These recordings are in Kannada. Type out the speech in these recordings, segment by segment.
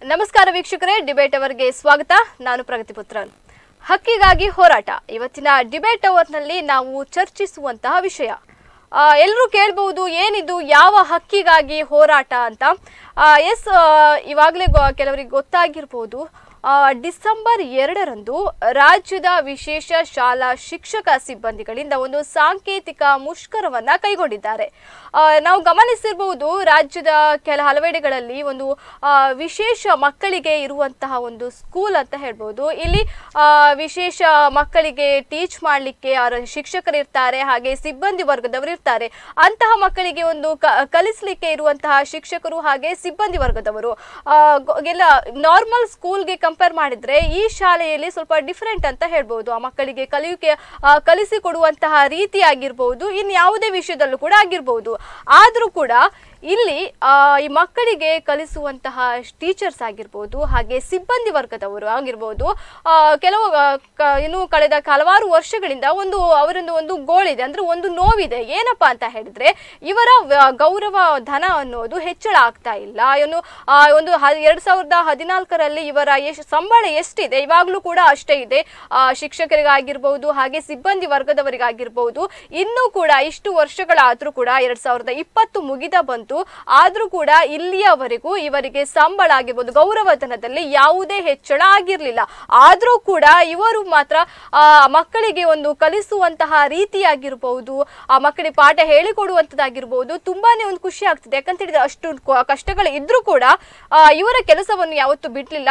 ನಮಸ್ಕಾರ ವೀಕ್ಷಕರೇ ಡಿಬೇಟ್ ಅವರ್ಗೆ ಸ್ವಾಗತ ನಾನು ಪ್ರಗತಿ ಪುತ್ರನ್ ಹಕ್ಕಿಗಾಗಿ ಹೋರಾಟ ಇವತ್ತಿನ ಡಿಬೇಟ್ ಅವರ್ನಲ್ಲಿ ನಾವು ಚರ್ಚಿಸುವಂತಹ ವಿಷಯ ಎಲ್ಲರೂ ಕೇಳ್ಬಹುದು ಏನಿದು ಯಾವ ಹಕ್ಕಿಗಾಗಿ ಹೋರಾಟ ಅಂತ ಎಸ್ ಇವಾಗಲೇ ಕೆಲವರಿಗೆ ಗೊತ್ತಾಗಿರ್ಬೋದು ಆ, ಡಿಸೆಂಬರ್ ಎರಡರಂದು ರಾಜ್ಯದ ವಿಶೇಷ ಶಾಲಾ ಶಿಕ್ಷಕ ಸಿಬ್ಬಂದಿಗಳಿಂದ ಒಂದು ಸಾಂಕೇತಿಕ ಮುಷ್ಕರವನ್ನ ಕೈಗೊಂಡಿದ್ದಾರೆ ಆ, ನಾವು ಗಮನಿಸಿರಬಹುದು ರಾಜ್ಯದ ಕೆಲ ಹಲವೆಡೆಗಳಲ್ಲಿ ಒಂದು ಆ, ವಿಶೇಷ ಮಕ್ಕಳಿಗೆ ಇರುವಂತಹ ಒಂದು ಸ್ಕೂಲ್ ಅಂತ ಹೇಳ್ಬೋದು ಇಲ್ಲಿ ಆ, ವಿಶೇಷ ಮಕ್ಕಳಿಗೆ ಟೀಚ್ ಮಾಡಲಿಕ್ಕೆ ಅವರ ಶಿಕ್ಷಕರು ಇರ್ತಾರೆ ಹಾಗೆ ಸಿಬ್ಬಂದಿ ವರ್ಗದವರು ಇರ್ತಾರೆ ಅಂತಹ ಮಕ್ಕಳಿಗೆ ಒಂದು ಕ- ಕಲಿಸ್ಲಿಕ್ಕೆ ಇರುವಂತಹ ಶಿಕ್ಷಕರು ಹಾಗೆ ಸಿಬ್ಬಂದಿ ವರ್ಗದವರು ಆ, ಗೊ- ಎಲ್ಲ ನಾರ್ಮಲ್ ಸ್ಕೂಲ್ಗೆ ಕಂಪೇರ್ ಮಾಡಿದ್ರೆ ಈ ಶಾಲೆಯಲ್ಲಿ ಸ್ವಲ್ಪ ಡಿಫ್ರೆಂಟ್ ಅಂತ ಹೇಳ್ಬೋದು ಆ ಮಕ್ಕಳಿಗೆ ಕಲಿಯುವಿಕೆ ಆ, ಕಲಿಸಿಕೊಡುವಂತಹ ರೀತಿ ಆಗಿರ್ಬೋದು ಇನ್ನು ಯಾವುದೇ ವಿಷಯದಲ್ಲೂ ಕೂಡ ಆಗಿರ್ಬೋದು ಆದರೂ ಕೂಡ ಇಲ್ಲಿ ಆ, ಈ ಮಕ್ಕಳಿಗೆ ಕಲಿಸುವಂತಹ ಟೀಚರ್ಸ್ ಆಗಿರ್ಬೋದು ಹಾಗೆ ಸಿಬ್ಬಂದಿ ವರ್ಗದವರು ಆಗಿರ್ಬೋದು ಆ, ಕೆಲವು ಆ, ಕ- ಇನ್ನು ಕಳೆದ ಹಲವಾರು ವರ್ಷಗಳಿಂದ ಒಂದು ಅವರೊಂದು ಒಂದು ಗೋಳಿದೆ ಅಂದ್ರೆ ಒಂದು ನೋವಿದೆ ಏನಪ್ಪಾ ಅಂತ ಹೇಳಿದ್ರೆ ಇವರ ವ- ಗೌರವ ಧನ ಅನ್ನೋದು ಹೆಚ್ಚಳ ಆಗ್ತಾ ಇಲ್ಲ ಇನ್ನು ಆ, ಒಂದು ಹ- ಎರಡ್ ಸಾವಿರದ ಹದಿನಾಲ್ಕರಲ್ಲಿ ಇವರ ಎಷ್ಟು ಸಂಬಳ ಎಷ್ಟಿದೆ ಇವಾಗಲೂ ಕೂಡ ಅಷ್ಟೇ ಇದೆ ಆ, ಶಿಕ್ಷಕರಿಗಾಗಿರ್ಬೋದು ಹಾಗೆ ಸಿಬ್ಬಂದಿ ವರ್ಗದವರಿಗಾಗಿರ್ಬೋದು ಇನ್ನೂ ಕೂಡ ಇಷ್ಟು ವರ್ಷಗಳಾದ್ರೂ ಕೂಡ ಎರಡ್ ಸಾವಿರದ ಇಪ್ಪತ್ತು ಮುಗಿದ ಬಂತು ಆದ್ರೂ ಕೂಡ ಇಲ್ಲಿಯವರೆಗೂ ಇವರಿಗೆ ಸಂಬಳ ಆಗಿರ್ಬೋದು ಗೌರವಧನದಲ್ಲಿ ಯಾವುದೇ ಹೆಚ್ಚಳ ಆಗಿರ್ಲಿಲ್ಲ ಆದ್ರೂ ಕೂಡ ಇವರು ಮಾತ್ರ ಆ ಮಕ್ಕಳಿಗೆ ಒಂದು ಕಲಿಸುವಂತಹ ರೀತಿಯಾಗಿರ್ಬಹುದು ಆ ಮಕ್ಕಳಿಗೆ ಪಾಠ ಹೇಳಿಕೊಡುವಂತದ್ದಾಗಿರ್ಬೋದು ತುಂಬಾನೇ ಒಂದು ಖುಷಿ ಆಗ್ತದೆ ಯಾಕಂತ ಹೇಳಿದ್ರೆ ಅಷ್ಟು ಕ- ಕಷ್ಟಗಳು ಇದ್ರೂ ಕೂಡ ಆ, ಇವರ ಕೆಲಸವನ್ನು ಯಾವತ್ತೂ ಬಿಡ್ಲಿಲ್ಲ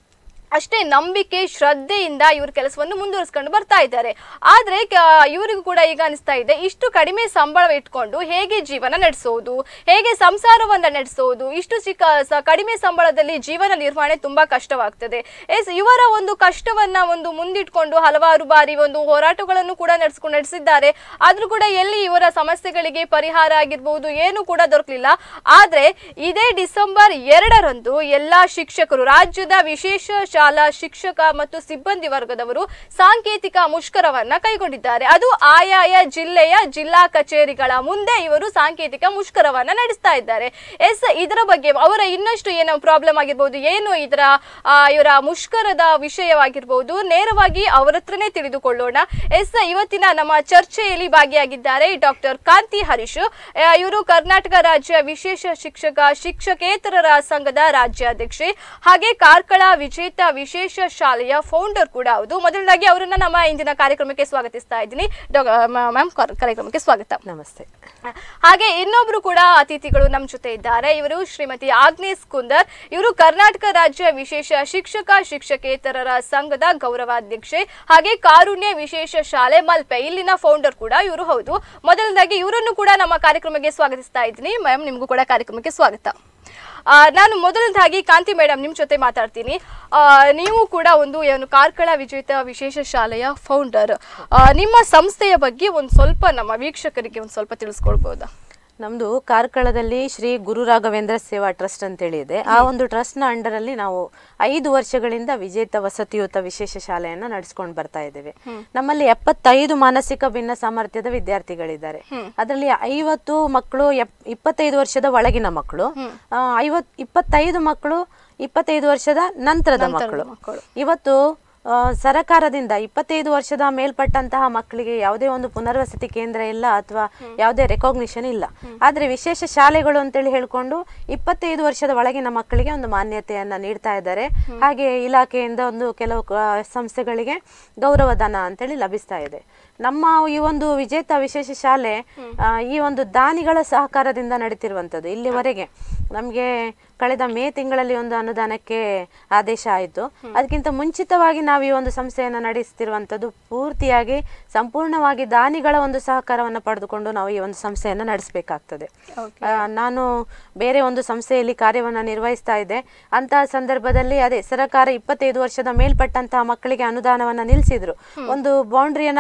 ಅಷ್ಟೇ ನಂಬಿಕೆ ಶ್ರದ್ಧೆಯಿಂದ ಇವ್ರ ಕೆಲಸವನ್ನು ಮುಂದುವರಿಸ್ಕೊಂಡು ಬರ್ತಾ ಇದ್ದಾರೆ ಆದ್ರೆ ಕ- ಇವರಿಗೂ ಕೂಡ ಈಗ ಅನಿಸ್ತಾ ಇದೆ ಇಷ್ಟು ಕಡಿಮೆ ಸಂಬಳ ಇಟ್ಕೊಂಡು ಹೇಗೆ ಜೀವನ ನಡೆಸೋದು ಹೇಗೆ ಸಂಸಾರವನ್ನ ನಡೆಸೋದು ಇಷ್ಟು ಚಿಕ್ಕ ಸ- ಕಡಿಮೆ ಸಂಬಳದಲ್ಲಿ ಜೀವನ ನಿರ್ವಹಣೆ ತುಂಬಾ ಕಷ್ಟವಾಗ್ತದೆ ಎಸ್ ಇವರ ಒಂದು ಕಷ್ಟವನ್ನ ಒಂದು ಮುಂದಿಟ್ಕೊಂಡು ಹಲವಾರು ಬಾರಿ ಒಂದು ಹೋರಾಟಗಳನ್ನು ಕೂಡ ನಡೆಸ್ಕೊಂಡು ನಡೆಸಿದ್ದಾರೆ ಆದ್ರೂ ಕೂಡ ಎಲ್ಲಿ ಇವರ ಸಮಸ್ಯೆಗಳಿಗೆ ಪರಿಹಾರ ಆಗಿರ್ಬೋದು ಏನು ಕೂಡ ದೊರಕಲಿಲ್ಲ ಆದ್ರೆ ಇದೇ ಡಿಸೆಂಬರ್ ಎರಡರಂದು ಎಲ್ಲಾ ಶಿಕ್ಷಕರು ರಾಜ್ಯದ ವಿಶೇಷ ಶಾಲಾ ಶಿಕ್ಷಕ ಮತ್ತು ಸಿಬ್ಬಂದಿ ವರ್ಗದವರು ಸಾಂಕೇತಿಕ ಮುಷ್ಕರವನ್ನ ಕೈಗೊಂಡಿದ್ದಾರೆ ಅದು ಆಯಾಯ ಜಿಲ್ಲೆಯ ಜಿಲ್ಲಾ ಕಚೇರಿಗಳ ಮುಂದೆ ಇವರು ಸಾಂಕೇತಿಕ ಮುಷ್ಕರವನ್ನ ನಡೆಸ್ತಾ ಇದ್ದಾರೆ ಎಸ್ ಇದರ ಬಗ್ಗೆ ಅವರ ಇನ್ನಷ್ಟು ಏನೋ ಪ್ರಾಬ್ಲಮ್ ಆಗಿರ್ಬೋದು ಏನು ಇದರ ಆ, ಇವರ ಮುಷ್ಕರದ ವಿಷಯವಾಗಿರ್ಬೋದು ನೇರವಾಗಿ ಅವರ ಹತ್ರನೇ ತಿಳಿದುಕೊಳ್ಳೋಣ ಎಸ್ ಇವತ್ತಿನ ನಮ್ಮ ಚರ್ಚೆಯಲ್ಲಿ ಭಾಗಿಯಾಗಿದ್ದಾರೆ ಡಾಕ್ಟರ್ ಕಾಂತಿ ಹರೀಶ್ ಆ, ಇವರು ಕರ್ನಾಟಕ ರಾಜ್ಯ ವಿಶೇಷ ಶಿಕ್ಷಕ ಶಿಕ್ಷಕೇತರರ ಸಂಘದ ರಾಜ್ಯಾಧ್ಯಕ್ಷೆ ಹಾಗೆ ಕಾರ್ಕಳ ವಿಜೇತ ವಿಶೇಷ ಶಾಲೆಯ ಫೌಂಡರ್ ಕೂಡ ಹೌದು ಮೊದಲನಾಗಿ ಅವರನ್ನ ನಮ್ಮ ಇಂದಿನ ಕಾರ್ಯಕ್ರಮಕ್ಕೆ ಸ್ವಾಗತಿಸ್ತಾ ಇದ್ದೀನಿ ಮ್ಯಾಮ್ ಕಾರ್ಯಕ್ರಮಕ್ಕೆ ಸ್ವಾಗತ ನಮಸ್ತೆ ಹಾಗೆ ಇನ್ನೊಬ್ರು ಕೂಡ ಅತಿಥಿಗಳು ನಮ್ಮ ಜೊತೆ ಇದ್ದಾರೆ ಇವರು ಶ್ರೀಮತಿ ಆಗ್ನೇಸ್ ಕುಂದರ್ ಇವರು ಕರ್ನಾಟಕ ರಾಜ್ಯ ವಿಶೇಷ ಶಿಕ್ಷಕ ಶಿಕ್ಷಕೇತರರ ಸಂಘದ ಗೌರವಾಧ್ಯಕ್ಷೆ ಹಾಗೆ ಕಾರುಣ್ಯ ವಿಶೇಷ ಶಾಲೆ ಮಲ್ಪೆ ಇಲ್ಲಿನ ಫೌಂಡರ್ ಕೂಡ ಇವರು ಹೌದು ಮೊದಲನೇದಾಗಿ ಇವರನ್ನು ಕೂಡ ನಮ್ಮ ಕಾರ್ಯಕ್ರಮಕ್ಕೆ ಸ್ವಾಗತಿಸ್ತಾ ಇದ್ದೀನಿ ಮ್ಯಾಮ್ ನಿಮಗೂ ಕೂಡ ಕಾರ್ಯಕ್ರಮಕ್ಕೆ ಸ್ವಾಗತ ಆ, ನಾನು ಮೊದಲನೇದಾಗಿ ಕಾಂತಿ ಮೇಡಮ್ ನಿಮ್ಮ ಜೊತೆ ಮಾತಾಡ್ತೀನಿ ಆ, ನೀವು ಕೂಡ ಒಂದು ಏನು ಕಾರ್ಕಳ ವಿಜೇತ ವಿಶೇಷ ಶಾಲೆಯ ಫೌಂಡರ್ ನಿಮ್ಮ ಸಂಸ್ಥೆಯ ಬಗ್ಗೆ ಒಂದು ಸ್ವಲ್ಪ ನಮ್ಮ ವೀಕ್ಷಕರಿಗೆ ಒಂದು ಸ್ವಲ್ಪ ತಿಳಿಸ್ಕೊಡ್ಬೋದಾ ನಮ್ದು ಕಾರ್ಕಳದಲ್ಲಿ ಶ್ರೀ ಗುರು ರಾಘವೇಂದ್ರ ಸೇವಾ ಟ್ರಸ್ಟ್ ಅಂತೇಳಿ ಇದೆ ಆ ಒಂದು ಟ್ರಸ್ಟ್ ನ ಅಂಡರ್ ಅಲ್ಲಿ ನಾವು ಐದು ವರ್ಷಗಳಿಂದ ವಿಜೇತ ವಸತಿಯುತ ವಿಶೇಷ ಶಾಲೆಯನ್ನ ನಡೆಸ್ಕೊಂಡು ಬರ್ತಾ ಇದ್ದೇವೆ ನಮ್ಮಲ್ಲಿ ಎಪ್ಪತ್ತೈದು ಮಾನಸಿಕ ಭಿನ್ನ ಸಾಮರ್ಥ್ಯದ ವಿದ್ಯಾರ್ಥಿಗಳಿದ್ದಾರೆ ಅದರಲ್ಲಿ ಐವತ್ತು ಮಕ್ಕಳು ಎಪ್- ಇಪ್ಪತ್ತೈದು ವರ್ಷದ ಒಳಗಿನ ಮಕ್ಕಳು ಆ, ಐವತ್ ಇಪ್ಪತ್ತೈದು ಮಕ್ಕಳು ಇಪ್ಪತ್ತೈದು ವರ್ಷದ ನಂತರದ ಮಕ್ಕಳು ಮಕ್ಕಳು. ಇವತ್ತು ಆ, ಸರಕಾರದಿಂದ ಇಪ್ಪತ್ತೈದು ವರ್ಷದ ಮೇಲ್ಪಟ್ಟಂತಹ ಮಕ್ಕಳಿಗೆ ಯಾವುದೇ ಒಂದು ಪುನರ್ವಸತಿ ಕೇಂದ್ರ ಇಲ್ಲ ಅಥವಾ ಯಾವುದೇ ರೆಕಾಗ್ನಿಷನ್ ಇಲ್ಲ ಆದ್ರೆ ವಿಶೇಷ ಶಾಲೆಗಳು ಅಂತೇಳಿ ಹೇಳ್ಕೊಂಡು ಇಪ್ಪತ್ತೈದು ವರ್ಷದ ಒಳಗಿನ ಮಕ್ಕಳಿಗೆ ಒಂದು ಮಾನ್ಯತೆಯನ್ನ ನೀಡ್ತಾ ಇದ್ದಾರೆ ಹಾಗೆ ಇಲಾಖೆಯಿಂದ ಒಂದು ಕೆಲವು ಆ, ಸಂಸ್ಥೆಗಳಿಗೆ ಗೌರವಧನ ಅಂತೇಳಿ ಲಭಿಸ್ತಾ ಇದೆ ನಮ್ಮ ಈ ಒಂದು ವಿಜೇತ ವಿಶೇಷ ಶಾಲೆ ಆ, ಈ ಒಂದು ದಾನಿಗಳ ಸಹಕಾರದಿಂದ ನಡೀತಿರುವಂಥದ್ದು ಇಲ್ಲಿವರೆಗೆ ನಮಗೆ ಕಳೆದ ಮೇ ತಿಂಗಳಲ್ಲಿ ಒಂದು ಅನುದಾನಕ್ಕೆ ಆದೇಶ ಆಯಿತು ಅದಕ್ಕಿಂತ ಮುಂಚಿತವಾಗಿ ನಾವು ಈ ಒಂದು ಸಂಸ್ಥೆಯನ್ನು ನಡೆಸ್ತಿರುವಂಥದ್ದು ಪೂರ್ತಿಯಾಗಿ ಸಂಪೂರ್ಣವಾಗಿ ದಾನಿಗಳ ಒಂದು ಸಹಕಾರವನ್ನು ಪಡೆದುಕೊಂಡು ನಾವು ಈ ಒಂದು ಸಂಸ್ಥೆಯನ್ನು ನಡೆಸಬೇಕಾಗ್ತದೆ ಆ, ನಾನು ಬೇರೆ ಒಂದು ಸಂಸ್ಥೆಯಲ್ಲಿ ಕಾರ್ಯವನ್ನು ನಿರ್ವಹಿಸ್ತಾ ಇದ್ದೆ ಅಂತಹ ಸಂದರ್ಭದಲ್ಲಿ ಅದೇ ಸರ್ಕಾರ ಇಪ್ಪತ್ತೈದು ವರ್ಷದ ಮೇಲ್ಪಟ್ಟಂತಹ ಮಕ್ಕಳಿಗೆ ಅನುದಾನವನ್ನ ನಿಲ್ಲಿಸಿದ್ರು ಒಂದು ಬೌಂಡ್ರಿಯನ್ನ ಹಾಕಿದ್ರು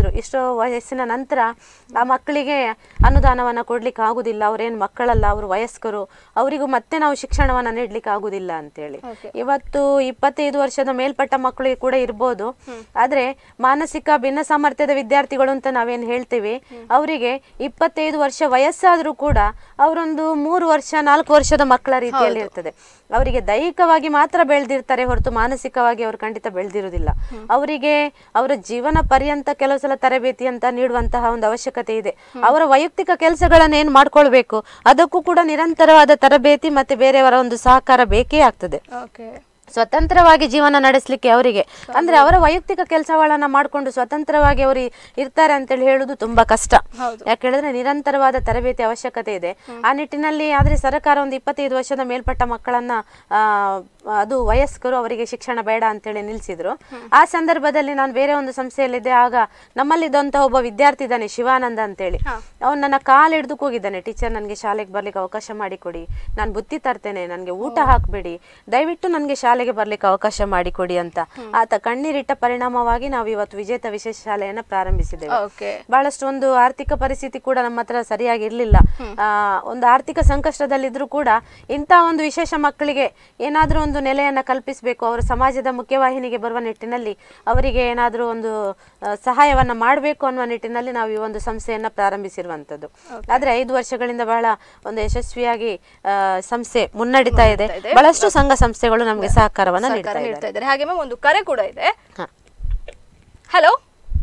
ಮಕ್ಕಳು ಇಷ್ಟು ವಯಸ್ಸಿನ ನಂತರ ಆ ಮಕ್ಕಳಿಗೆ ಅನುದಾನವನ್ನ ಕೊಡ್ಲಿಕ್ಕೆ ಆಗುದಿಲ್ಲ ಅವ್ರೇನು ಮಕ್ಕಳಲ್ಲ ಅವರು ವಯಸ್ಕರು ಅವರಿಗೂ ಮತ್ತೆ ನಾವು ಶಿಕ್ಷಣವನ್ನ ನೀಡ್ಲಿಕ್ಕೆ ಆಗುದಿಲ್ಲ ಅಂತೇಳಿ Okay. ಇವತ್ತು ಇಪ್ಪತ್ತೈದು ವರ್ಷದ ಮೇಲ್ಪಟ್ಟ ಮಕ್ಕಳಿಗೆ ಕೂಡ ಇರ್ಬೋದು ಆದ್ರೆ ಮಾನಸಿಕ ಭಿನ್ನ ಸಾಮರ್ಥ್ಯದ ವಿದ್ಯಾರ್ಥಿಗಳು ಅಂತ ನಾವೇನ್ ಹೇಳ್ತೀವಿ ಅವರಿಗೆ ಇಪ್ಪತ್ತೈದು ವರ್ಷ ವಯಸ್ಸಾದ್ರೂ ಕೂಡ ಅವರೊಂದು ಮೂರು ವರ್ಷ ನಾಲ್ಕು ವರ್ಷದ ಮಕ್ಕಳ ರೀತಿಯಲ್ಲಿ ಇರ್ತದೆ ಅವರಿಗೆ ದೈಹಿಕವಾಗಿ ಮಾತ್ರ ಬೆಳೆದಿರ್ತಾರೆ ಹೊರತು ಮಾನಸಿಕವಾಗಿ ಅವರು ಖಂಡಿತ ಬೆಳೆದಿರುವುದಿಲ್ಲ ಅವರಿಗೆ ಅವರ ಜೀವನ ಪರ್ಯಂತ ಕೆಲವು ಸಲ ತರಬೇತಿ ಅಂತ ನೀಡುವಂತಹ ಒಂದು ಅವಶ್ಯಕತೆ ಇದೆ ಅವರ ವೈಯಕ್ತಿಕ ಕೆಲಸಗಳನ್ನ ಏನ್ ಮಾಡ್ಕೊಳ್ಬೇಕು ಅದಕ್ಕೂ ಕೂಡ ನಿರಂತರವಾದ ತರಬೇತಿ ಮತ್ತೆ ಬೇರೆಯವರ ಒಂದು ಸಹಕಾರ ಬೇಕೇ ಆಗ್ತದೆ ಓಕೆ ಸ್ವತಂತ್ರವಾಗಿ ಜೀವನ ನಡೆಸಲಿಕ್ಕೆ ಅವರಿಗೆ ಅಂದ್ರೆ ಅವರ ವೈಯಕ್ತಿಕ ಕೆಲಸಗಳನ್ನ ಮಾಡಿಕೊಂಡು ಸ್ವತಂತ್ರವಾಗಿ ಅವರು ಇರ್ತಾರೆ ಅಂತೇಳಿ ಹೇಳುದು ತುಂಬಾ ಕಷ್ಟ ಹೌದು. ಯಾಕೆ ಹೇಳಿದ್ರೆ ನಿರಂತರವಾದ ತರಬೇತಿ ಅವಶ್ಯಕತೆ ಇದೆ ಆ ನಿಟ್ಟಿನಲ್ಲಿ ಆದ್ರೆ ಸರ್ಕಾರ ಒಂದು ಇಪ್ಪತ್ತೈದು ವರ್ಷದ ಮೇಲ್ಪಟ್ಟ ಮಕ್ಕಳನ್ನ ಆ, ಅದು ವಯಸ್ಕರು ಅವರಿಗೆ ಶಿಕ್ಷಣ ಬೇಡ ಅಂತೇಳಿ ನಿಲ್ಸಿದ್ರು ಆ ಸಂದರ್ಭದಲ್ಲಿ ನಾನು ಬೇರೆ ಒಂದು ಸಂಸ್ಥೆಯಲ್ಲಿದ್ದೆ ಆಗ ನಮ್ಮಲ್ಲಿದ್ದಂತ ಒಬ್ಬ ವಿದ್ಯಾರ್ಥಿ ಇದ್ದಾನೆ ಶಿವಾನಂದ ಅಂತೇಳಿ ಅವನು ನನ್ನ ಕಾಲು ಹಿಡಿದು ಕೂಗಿದ್ದಾನೆ ಟೀಚರ್ ನನಗೆ ಶಾಲೆಗೆ ಬರ್ಲಿಕ್ಕೆ ಅವಕಾಶ ಮಾಡಿಕೊಡಿ ನಾನು ಬುತ್ತಿ ತರ್ತೇನೆ ನನಗೆ ಊಟ ಹಾಕಬೇಡಿ ದಯವಿಟ್ಟು ನನಗೆ ಶಾಲೆಗೆ ಬರ್ಲಿಕ್ಕೆ ಅವಕಾಶ ಮಾಡಿಕೊಡಿ ಅಂತ ಆತ ಕಣ್ಣೀರಿಟ್ಟ ಪರಿಣಾಮವಾಗಿ ನಾವು ಇವತ್ತು ವಿಜೇತ ವಿಶೇಷ ಶಾಲೆಯನ್ನ ಪ್ರಾರಂಭಿಸಿದ್ದೇವೆ ಓಕೆ ಬಹಳಷ್ಟು ಒಂದು ಆರ್ಥಿಕ ಪರಿಸ್ಥಿತಿ ಕೂಡ ನಮ್ಮ ಹತ್ರ ಸರಿಯಾಗಿ ಇರ್ಲಿಲ್ಲ ಆ, ಒಂದು ಆರ್ಥಿಕ ಸಂಕಷ್ಟದಲ್ಲಿದ್ರು ಕೂಡ ಇಂಥ ಒಂದು ವಿಶೇಷ ಮಕ್ಕಳಿಗೆ ಏನಾದ್ರೂ ಒಂದು ನೆಲೆಯನ್ನ ಕಲ್ಪಿಸಬೇಕು ಅವರ ಸಮಾಜದ ಮುಖ್ಯವಾಹಿನಿಗೆ ಬರುವ ನಿಟ್ಟಿನಲ್ಲಿ ಅವರಿಗೆ ಏನಾದ್ರೂ ಒಂದು ಆ, ಸಹಾಯವನ್ನ ಮಾಡಬೇಕು ಅನ್ನುವ ನಿಟ್ಟಿನಲ್ಲಿ ನಾವು ಈ ಒಂದು ಸಂಸ್ಥೆಯನ್ನ ಪ್ರಾರಂಭಿಸಿರುವಂತದ್ದು ಆದ್ರೆ ಐದು ವರ್ಷಗಳಿಂದ ಬಹಳ ಒಂದು ಯಶಸ್ವಿಯಾಗಿ ಆ, ಸಂಸ್ಥೆ ಮುನ್ನಡೀತಾ ಇದೆ ಬಹಳಷ್ಟು ಸಂಘ ಸಂಸ್ಥೆಗಳು ನಮಗೆ ಸಹಕಾರವನ್ನ ಸಹಕಾರ ನೀಡ್ತಾ ನೀಡ್ತಾ ಇದ್ದಾರೆ ಇದ್ದಾರೆ ಹಾಗೆ ಮ್ಯಾಮ್ ಒಂದು ಕರೆ ಕೂಡ ಇದೆ ಹಾ. ಹಲೋ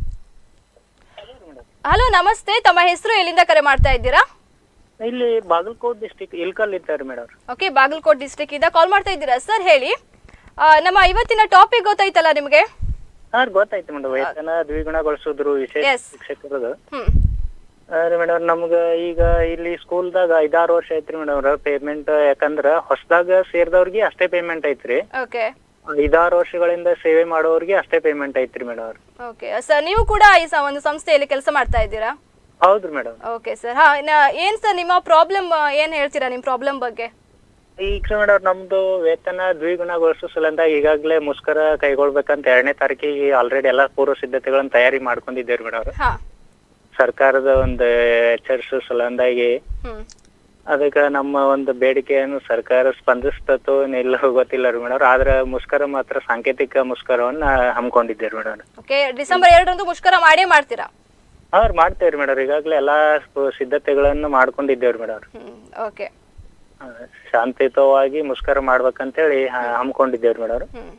ಹಲೋ ನಮಸ್ತೆ ತಮ್ಮ ಹೆಸರು ಎಲ್ಲಿಂದ ಕರೆ ಮಾಡ್ತಾ ಇದ್ದೀರಾ ಇಲ್ಲಿ ಬಾಗಲಕೋಟ್ ಡಿಸ್ಟಿಕ್ ಇಲ್ಕಲ್ ಇದ್ದಾರೆ ಮೇಡಮ್ ಓಕೆ ಬಾಗಲಕೋಟ್ ಡಿಸ್ಟ್ರಿಕ್ಟ್ ಇಂದ ಕಾಲ್ ಮಾಡ್ತಾ ಇದ್ದೀರಾ ಸರ್ ಹೇಳಿ ಆ, ನಮ್ಮ ಇವತ್ತಿನ ಟಾಪಿಕ್ ಗೊತ್ತಾಯ್ತಲ್ಲ ನಿಮಗೆ ಹಾ ಗೊತ್ತಾಯ್ತು ಮೇಡಮ್ ವೇತನ ದ್ವಿಗುಣಗೊಳಿಸಿದ್ರು ವಿಶೇಷ Yes. ಶಿಕ್ಷಕರದು ಹ್ಮ್ ರೀ ಮೇಡಮ್ ನಮ್ಗ ಈಗ ಇಲ್ಲಿ ಸ್ಕೂಲ್ದಾಗ ಐದಾರು ವರ್ಷ ಐತ್ರಿ ಮೇಡಮ್ ಪೇಮೆಂಟ್ ಯಾಕಂದ್ರ ಹೊಸದಾಗ ಸೇರಿದವ್ರಿಗೆ ಅಷ್ಟೇ ಪೇಮೆಂಟ್ ಐತ್ರಿ ಓಕೆ ಐದಾರು ವರ್ಷಗಳಿಂದ ಸೇವೆ ಮಾಡೋರಿಗೆ ಅಷ್ಟೇ ಪೇಮೆಂಟ್ ಐತ್ರಿ ಮೇಡಮ್ ಓಕೆ ಸರ್ ನೀವು ಕೂಡ ಈ ಸ- ಒಂದು ಸಂಸ್ಥೆಯಲ್ಲಿ ಕೆಲಸ ಮಾಡ್ತಾ ಇದ್ದೀರಾ ಹೌದ್ರಿ ಮೇಡಮ್ ಓಕೆ ಸರ್ ಹಾ ನ- ಏನ್ ಸರ್ ನಿಮ್ಮ ಪ್ರಾಬ್ಲಮ್ ಏನ್ ಹೇಳ್ತೀರಾ ನಿಮ್ಮ ಪ್ರಾಬ್ಲಮ್ ಬಗ್ಗೆ ಈಗ ಮೇಡಮ್ ನಮ್ದು ವೇತನ ದ್ವಿಗುಣಗೊಳಿಸೋ ಸಲಂದ ಈಗಾಗಲೇ ಮುಷ್ಕರ ಕೈಗೊಳ್ಬೇಕಂತ ಎರಡನೇ ತಾರೀಕಿಗೆ ಆಲ್ರೆಡಿ ಎಲ್ಲಾ ಪೂರ್ವ ಸಿದ್ಧತೆಗಳನ್ನ ತಯಾರಿ ಮಾಡ್ಕೊಂಡಿದ್ದೇವ್ರಿ ಮೇಡಮ್ ಹಾ ಸರ್ಕಾರದ ಒಂದು ಎಚ್ಚರಿಸೋ ಸಲಂದಾಗಿ ಹ್ಮ್ ಅದಕ್ಕೆ ನಮ್ಮ ಒಂದು ಬೇಡಿಕೆಯನ್ನು ಸರ್ಕಾರ ಸ್ಪಂದಿಸ್ತತೋ ಇಲ್ಲ ಗೊತ್ತಿಲ್ಲ ರೀ ಮೇಡಮ್ ಆದ್ರೆ ಮುಷ್ಕರ ಮಾತ್ರ ಸಾಂಕೇತಿಕ ಮುಷ್ಕರವನ್ನ ಹಮ್ಮಿಕೊಂಡಿದ್ದೇವೆ ಮೇಡಮ್ ಓಕೆ ಡಿಸೆಂಬರ್ ಎರಡರಂದು ಮುಷ್ಕರ ಮಾಡೇ ಮಾಡ್ತೀರಾ ಹಾ ರೀ ಮಾಡ್ತೇವ್ರಿ ಮೇಡಮ್ ಈಗಾಗಲೇ ಎಲ್ಲಾ ಸ್ಪ- ಸಿದ್ಧತೆಗಳನ್ನು ಮಾಡ್ಕೊಂಡಿದ್ದೇವ್ರಿ ಮೇಡಮ್ ಹ್ಮ್ ಓಕೆ ಶಾಂತಿಯುತವಾಗಿ ಮುಷ್ಕರ ಮಾಡ್ಬೇಕಂತೇಳಿ ಹ- ಹಮ್ಮಿಕೊಂಡಿದ್ದೇವ್ರಿ madam hmm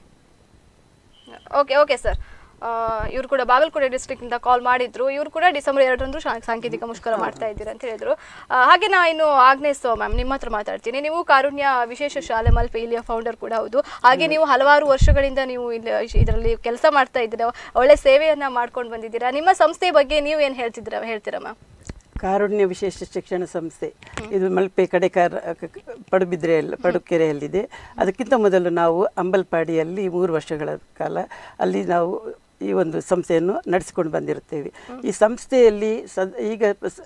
okay okay sir ಇವ್ರು ಕೂಡ ಬಾಗಲಕೋಟೆ ಡಿಸ್ಟ್ರಿಕ್ಟ್ ಇಂದ ಕಾಲ್ ಮಾಡಿದ್ರು ಇವ್ರು ಕೂಡ ಡಿಸೆಂಬರ್ ಎರಡರಂದು ಶಾ- ಸಾಂಕೇತಿಕ ಮುಷ್ಕರ ಮಾಡ್ತಾ ಇದ್ದೀರಾ ಅಂತ ಹೇಳಿದ್ರು ಆ, ಹಾಗೆ ನಾ ಇನ್ನು ಆಗ್ನೇಸ್ ಮ್ಯಾಮ್ ನಿಮ್ಮ ಹತ್ರ ಮಾತಾಡ್ತೀನಿ ನೀವು ಕಾರುಣ್ಯ ವಿಶೇಷ ಶಾಲೆ ಮಲ್ಪೆ ಇಲ್ಲಿಯ ಫೌಂಡರ್ ಕೂಡ ಹೌದು ಹಾಗೆ ನೀವು ಹಲವಾರು ವರ್ಷಗಳಿಂದ ನೀವು ಇಲ್ಲಿ ಇದರಲ್ಲಿ ಕೆಲಸ ಮಾಡ್ತಾ ಇದ್ದೀರಾ ಒಳ್ಳೆ ಸೇವೆಯನ್ನ ಮಾಡ್ಕೊಂಡು ಬಂದಿದ್ದೀರಾ ನಿಮ್ಮ ಸಂಸ್ಥೆ ಬಗ್ಗೆ ನೀವು ಏನು ಹೇಳ್ತಿದ್ದೀರಾ ಹೇಳ್ತೀರಾ ಮ್ಯಾಮ್ ಕಾರುಣ್ಯ ವಿಶೇಷ ಶಿಕ್ಷಣ ಸಂಸ್ಥೆ ಇದು ಮಲ್ಪೆ ಕಡೆಕಾರ ಕ- ಕ- ಪಡುಬಿದ್ರೆಯಲ್ಲಿ ಪಡುಕೆರೆಯಲ್ಲಿದೆ ಅದಕ್ಕಿಂತ ಮೊದಲು ನಾವು ಅಂಬಲ್ಪಾಡಿಯಲ್ಲಿ ಮೂರು ವರ್ಷಗಳ ಕಾಲ ಅಲ್ಲಿ ನಾವು ಈ ಒಂದು ಸಂಸ್ಥೆಯನ್ನು ನಡೆಸಿಕೊಂಡು ಬಂದಿರುತ್ತೇವೆ ಈ ಸಂಸ್ಥೆಯಲ್ಲಿ ಸದ್ ಈಗ ಸ-